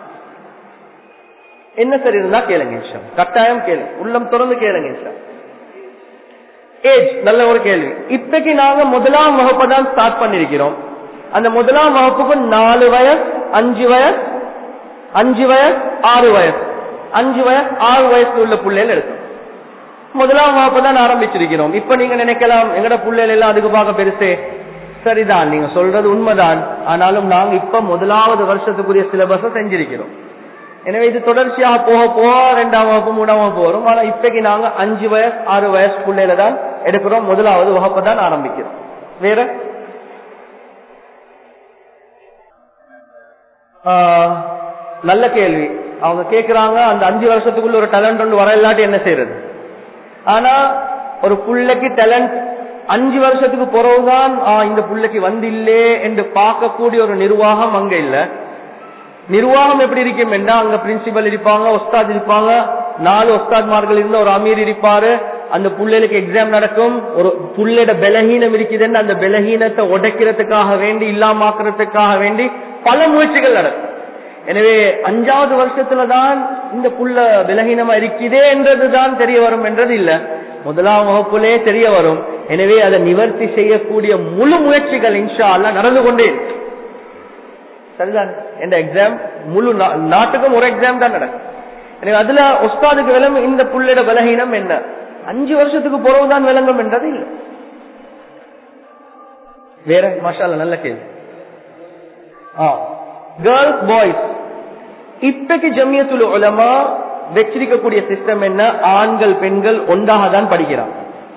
என்ன சரி இருந்தா கேளுங்க விஷயம் கட்டாயம் கேளு உள்ளம் திறந்து கேளுங்க விஷயம் ஏஜ் நல்ல ஒரு கேள்வி இப்பக்கு நாங்க முதலாம் வகுப்பை தான் ஸ்டார்ட் பண்ணிருக்கிறோம் அந்த முதலாம் வகுப்புக்கு நாலு வயசு அஞ்சு வயசு அஞ்சு வயசு ஆறு வயசு அஞ்சு வயசு ஆறு வயசு உள்ள பிள்ளைகள் எடுக்கும் முதலாம் வகுப்பு தான் ஆரம்பிச்சிருக்கிறோம் இப்ப நீங்க நினைக்கலாம் எங்கட பிள்ளைகள் எல்லாம் அதுக்கு பார்க்க பெருசே சரிதான் நீங்க சொல்றது உண்மைதான் ஆனாலும் நாங்க இப்ப முதலாவது வருஷத்துக்குரிய சிலபஸ செஞ்சிருக்கிறோம் எனவே இது தொடர்ச்சியாக போக போக ரெண்டாம் வகுப்பு மூணாம் வகுப்பு வரும் ஆனா இப்பைக்கு நாங்க அஞ்சு வயசு ஆறு வயசு பிள்ளையில தான் எடுக்கிறோம் முதலாவது வகுப்பு தான் ஆரம்பிக்கிறோம் வேற ஆஹ், நல்ல கேள்வி அவங்க கேக்குறாங்க அந்த அஞ்சு வருஷத்துக்குள்ள ஒரு டேலண்ட் ஒன்று வர இல்லாட்டி என்ன செய்யறது ஆனா ஒரு புள்ளைக்கு டேலண்ட் அஞ்சு வருஷத்துக்கு பிறகுதான் ஆ, இந்த புள்ளைக்கு வந்து இல்லே என்று பார்க்கக்கூடிய ஒரு நிர்வாகம் அங்க இல்ல நிர்வாகம் எப்படி இருக்கும் என்றா அங்க பிரின்சிபல் இருப்பாங்க ஒஸ்தாத் இருப்பாங்க நாலு ஒஸ்தாத்மார்கள் இருந்த ஒரு அமீர் இருப்பாரு அந்த புள்ளைகளுக்கு எக்ஸாம் நடக்கும் ஒரு புள்ளையோட பலகீனம் இருக்குதுன்னு அந்த பலகீனத்தை உடைக்கிறதுக்காக வேண்டி இல்லாமாக்குறதுக்காக வேண்டி பல முயற்சிகள் நடக்கும் எனவே அஞ்சாவது வருஷத்துல தான் இந்த புள்ள பலகீனமா இருக்குதே என்றதுதான் தெரிய வரும் என்றது இல்ல முதலாம் வகுப்புலே தெரிய வரும் எனவே அதை நிவர்த்தி செய்யக்கூடிய முழு முயற்சிகள் இன்ஷா அல்லாஹ் நடந்து கொண்டே இருக்கு. சரிதான் என்ற எக்ஸாம் முழு நா- நாட்டுக்கும் ஒரு எக்ஸாம் தான் நடக்கும் எனவே அதுல உஸ்தாதுக்கு விளங்கும் இந்த புள்ளையோட பலகீனம் என்ன அஞ்சு வருஷத்துக்கு பிறகுதான் விளங்கும் என்றது இல்லை வேற மாஷால நல்ல கேள்வி கேர்ள்ஸ் பாய்ஸ் இப்பக்கு ஜமியத்துல் உலமா வச்சிருக்கக்கூடிய சிஸ்டம் என்ன ஆண்கள் பெண்கள் ஒன்றாக தான் படிக்கிறாங்க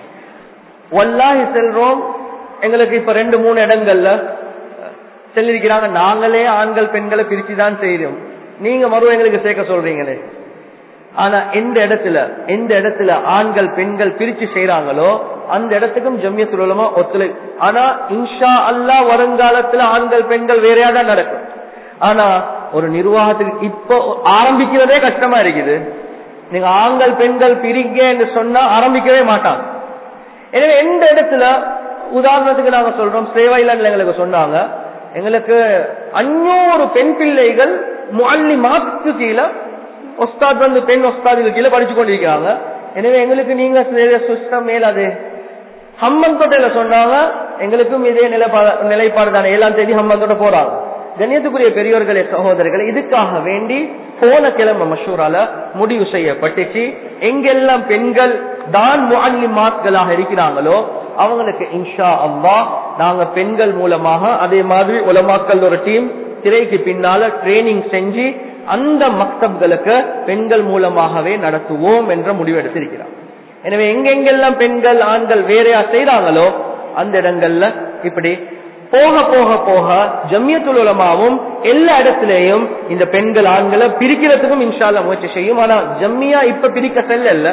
வல்லாஹி செல்றோம் எங்களுக்கு இப்ப ரெண்டு மூணு இடங்கள்ல சொல்லிருக்கிறாங்க நாங்களே ஆண்கள் பெண்களை பிரிச்சு தான் செய்யறோம் நீங்க மறு எங்களுக்கு சேர்க்க சொல்றீங்களே ஆனா எந்த இடத்துல எந்த இடத்துல ஆண்கள் பெண்கள் பிரிச்சு செய்யறாங்களோ அந்த இடத்துக்கும் ஜம்மியத்துல் உலமா ஒத்துழை ஆனா இன்ஷா அல்லாஹ் வருங்காலத்துல ஆண்கள் பெண்கள் வேறையா தான் நடக்கும் ஆனா ஒரு நிர்வாகத்துக்கு இப்போ ஆரம்பிக்கிறதே கஷ்டமா இருக்குது நீங்க ஆண்கள் பெண்கள் பிரிங்க என்று சொன்னா ஆரம்பிக்கவே மாட்டாங்க எனவே எந்த இடத்துல உதாரணத்துக்கு நாங்க சொல்றோம் சேவையில எங்களுக்கு சொன்னாங்க எங்களுக்கு அஞ்சூறு பெண் பிள்ளைகள் முள்ளி மாத்து கீழே ஒஸ்தாத் வந்து பெண் ஒஸ்தாதுக்கு கீழே படிச்சு கொண்டிருக்கிறாங்க எனவே எங்களுக்கு நீங்க சிஸ்டம் மேலாது ஹம்மன் தொட்டையில சொன்னாங்க எங்களுக்கும் இதே நிலைப்பாடு நிலைப்பாடு தானே ஏழாம் தேதி ஹம்மன் தொட்ட போறாங்க கண்ணியத்துக்குரிய பெரியோர்களே சகோதரர்களே இதுக்காக வேண்டி போன கிழமை மஷூரால முடிவு செய்யப்பட்டுச்சு எங்கெல்லாம் பெண்கள் தான் முஅல்லிமாத்களாக இருக்கிறாங்களோ அவங்களுக்கு இன்ஷா அல்லாஹ் நாங்க பெண்கள் மூலமாக அதே மாதிரி உலமாக்கள் ஒரு டீம் திரைக்கு பின்னால ட்ரைனிங் செஞ்சு அந்த மக்தப்களுக்கு பெண்கள் மூலமாகவே நடத்துவோம் என்ற முடிவு எடுத்திருக்கிறார் எனவே எங்கெங்கெல்லாம் பெண்கள் ஆண்கள் வேறையா செய்றாங்களோ அந்த இடங்கள்ல இப்படி போக போக போக ஜம்மியத்துல் உலமாவும் எல்லா இடத்திலேயும் இந்த பெண்கள் ஆண்களை பிரிக்கிறதுக்கும் இன்ஷால்ல முயற்சி செய்யும் ஆனா ஜம்மியா இப்ப பிரிக்க செல்ல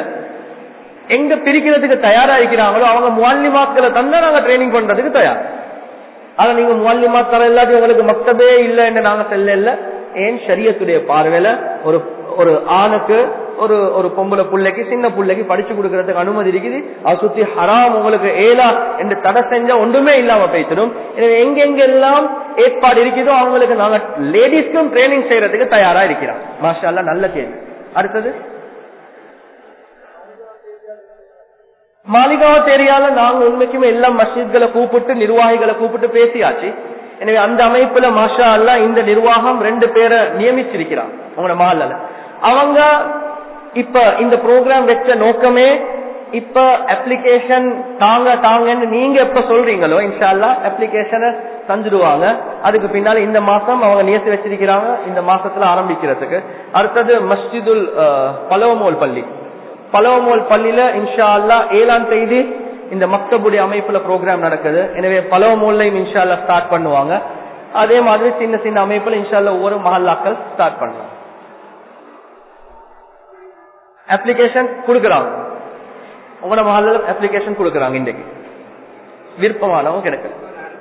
எங்க பிரிக்கிறதுக்கு தயாரா இருக்கிறாங்களோ அவங்க முவாலிமாக்களை தந்தா நாங்க ட்ரைனிங் பண்றதுக்கு தயார் ஆனா நீங்க முவாலிமா தர இல்லாட்டி உங்களுக்கு மக்தபே இல்ல என்று நாங்க செல்ல இல்ல ஏன் சரியத்துடைய பார்வையில ஒரு ஒரு ஆணுக்கு ஒரு ஒரு பொம்பளை புள்ளைக்கு சின்ன புள்ளைக்கு படிச்சு கொடுக்கறதுக்கு அனுமதி இருக்குது அது சுத்தி ஹராம் உங்களுக்கு ஏலா என்று தடை செஞ்சா ஒன்றுமே இல்லாம பேசிடும் எனவே எங்கெங்கெல்லாம் ஏற்பாடு இருக்குதோ அவங்களுக்கு நாங்க லேடிஸ்க்கும் ட்ரைனிங் செய்யறதுக்கு தயாரா இருக்கிறோம் மாஷா அல்லாஹ் நல்ல கேள்வி அடுத்தது மாளிகாவத் ஏரியால நாங்க உண்மைக்குமே எல்லா மஸ்ஜித்களை கூப்பிட்டு நிர்வாகிகளை கூப்பிட்டு பேசியாச்சு எனவே அந்த அமைப்புல மாஷா அல்லா இந்த நிர்வாகம் ரெண்டு பேரை நியமிச்சிருக்கிறான் உங்களோட மஹல்ல அவங்க இப்ப இந்த ப்ரோக்ராம் வச்ச நோக்கமே இப்ப அப்ளிகேஷன் தாங்க தாங்கன்னு நீங்க எப்ப சொல்றீங்களோ இன்ஷால்லா அப்ளிகேஷனை தந்துடுவாங்க அதுக்கு பின்னால இந்த மாசம் அவங்க நியத்து வச்சிருக்கிறாங்க இந்த மாசத்துல ஆரம்பிக்கிறதுக்கு அடுத்தது மஸ்ஜிதுல் பலவமோல் பள்ளி பலவமோல் பள்ளியில இன்ஷா அல்லா ஏழாம் தேதி இந்த மக்தபுடைய அமைப்புல ப்ரோக்ராம் நடக்குது எனவே பலவமோல்லையும் இன்ஷா அல்லா ஸ்டார்ட் பண்ணுவாங்க அதே மாதிரி சின்ன சின்ன அமைப்புல இன்ஷா அல்லா ஒவ்வொரு மஹல்லாக்கள் ஸ்டார்ட் பண்ணலாம் அப்ளிகேஷன் கொடுக்கறாங்க உங்களோட மஹல்ல அப்ளிகேஷன் கொடுக்கறாங்க இன்றைக்கு விருப்பமானவங்க கிடைக்கும்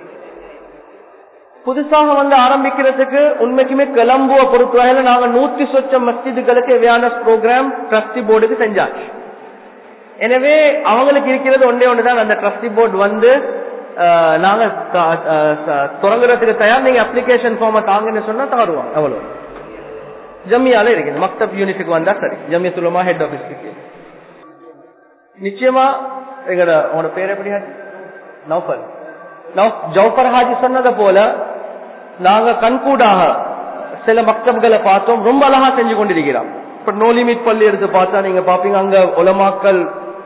புதுசாக வந்து ஆரம்பிக்கிறதுக்கு உண்மைக்குமே கிளம்புவ பொறுத்தவரையில நாங்க நூற்றி சொச்ச மஸ்ஜிதுகளுக்கு அவேர்னஸ் ப்ரோக்ராம் ட்ரஸ்டி போர்டுக்கு செஞ்சாச்சு எனவே அவங்களுக்கு இருக்கிறது ஒன்றே ஒண்ணுதான் அந்த ட்ரஸ்டி போர்டு வந்து அஹ், நாங்க த- அஹ், ச- தொடங்குறதுக்கு தயார் நீங்க அப்ளிகேஷன் ஃபார்மை தாங்கன்னு சொன்னா தருவாங்க அவ்வளவு ஜம்மியால இருக்குது மக்தப் யூனிட்டுக்கு வந்தா சரி ஜம்மியத்துலமா ஹெட் ஆபீஸ்க்கு நிச்சயமா எங்கட உங்களோட பேர் எப்படி ஹாஜி நௌஃபர் நௌ- ஜௌஃபர் ஹாஜி சொன்னதை போல நாங்க கண்கூடாக சில மக்தப்களை பார்த்தோம் ரொம்ப அழகா செஞ்சு கொண்டிருக்கிறோம் இப்ப நோ லிமிட் பள்ளி எடுத்து பார்த்தா நீங்க பாப்பீங்க அங்க உலமாக்கள்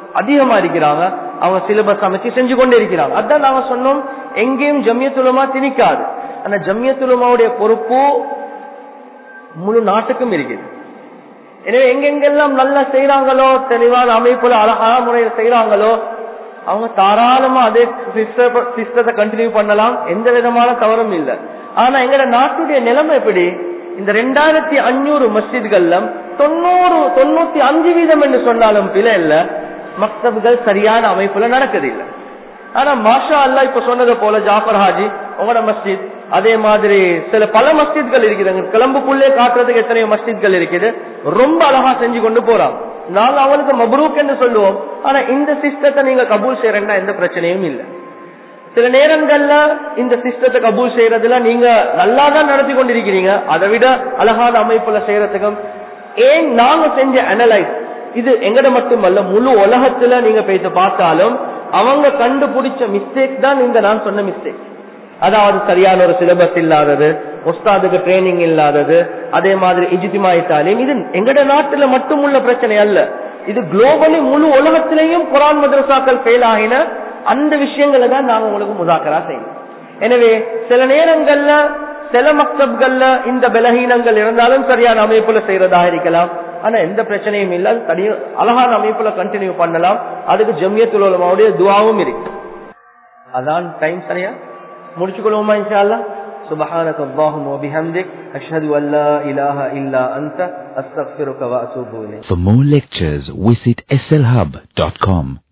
அதிகமா இருக்கிறாங்க அவங்க சிலபஸ் அமைச்சு செஞ்சு கொண்டே இருக்கிறாங்க அதான் நாங்க சொன்னோம் எங்கேயும் ஜம்யத்துலமா திணிக்காது ஆனா ஜம்யத்துலமாவுடைய பொறுப்பு முழு நாட்டுக்கும் இருக்குது எனவே எங்கெங்கெல்லாம் நல்லா செய்யறாங்களோ தெளிவான அமைப்புல அழகான முறையில செய்யறாங்களோ அவங்க தாராளமா அதே சிஸ்டத்தை கண்டினியூ பண்ணலாம் எந்த விதமான தவறும் இல்லை ஆனா எங்கட நாட்டுடைய நிலைமை எப்படி இந்த ரெண்டாயிரத்தி அஞ்சூறு மஸ்ஜித்கள்ல தொண்ணூறு தொண்ணூத்தி அஞ்சு வீதம் என்று சொன்னாலும் பிழை இல்ல மக்தப்கள் சரியான அமைப்புல நடக்குது இல்லை ஆனா மாஷா அல்லா இப்ப சொன்னது போல ஜாஃபர் ஹாஜி உங்களோட மஸ்ஜித் அதே மாதிரி சில பல மஸ்ஜித்கள் இருக்குது கிளம்புக்குள்ளே காட்டுறதுக்கு எத்தனையோ மஸ்ஜித்கள் இருக்குது ரொம்ப அழகா செஞ்சு கொண்டு போறாங்க நாங்க அவங்களுக்கு மப்ரூக் என்று சொல்லுவோம் ஆனா இந்த சிஸ்டத்தை நீங்க கபூல் செய்யறேன்னா எந்த பிரச்சனையும் இல்லை சில நேரங்கள்ல இந்த சிஸ்டத்தை கபூல் செய்யறதுல நீங்க நல்லா தான் நடத்தி கொண்டிருக்கிறீங்க அதை விட அழகான அமைப்புல செய்யறதுக்கும் ஏன் நாங்க செஞ்ச அனலைஸ் இது எங்கட மட்டுமல்ல முழு உலகத்துல நீங்க பேச பார்த்தாலும் அவங்க கண்டுபிடிச்ச மிஸ்டேக் தான் இந்த நான் சொன்ன மிஸ்டேக் அதாவது சரியான ஒரு சிலபஸ் இல்லாதது ஒஸ்தாதுக்கு ட்ரைனிங் இல்லாதது அதே மாதிரி இஜித்திமாயிட்டாலையும் இது எங்கட நாட்டுல மட்டும் உள்ள பிரச்சனை அல்ல இது குளோபலி முழு உலகத்திலையும் குரான் மதரசாக்கள் ஃபெயில் ஆகின அந்த விஷயங்களை தான் நாங்க உங்களுக்கு முதாக்கரா செய்யணும் எனவே சில நேரங்கள்ல சில மக்தப்கள்ல இந்த பலகீனங்கள் இருந்தாலும் சரியான அமைப்புல செய்யறதா இருக்கலாம் ஆனா எந்த பிரச்சனையும் இல்ல தனிய அழகான அமைப்புல கண்டினியூ பண்ணலாம் அதுக்கு ஜம்யத்துல் உலமாவுடைய துவாவும் இருக்கு அதான் டைம் சரியா முடிச்சுக்கொள்வோமா இன்ஷா அல்லா سبحانك اللهم وبحمدك أشهد أن لا إله إلا أنت أستغفرك وأتوب إليك For more lectures, visit slhub.com.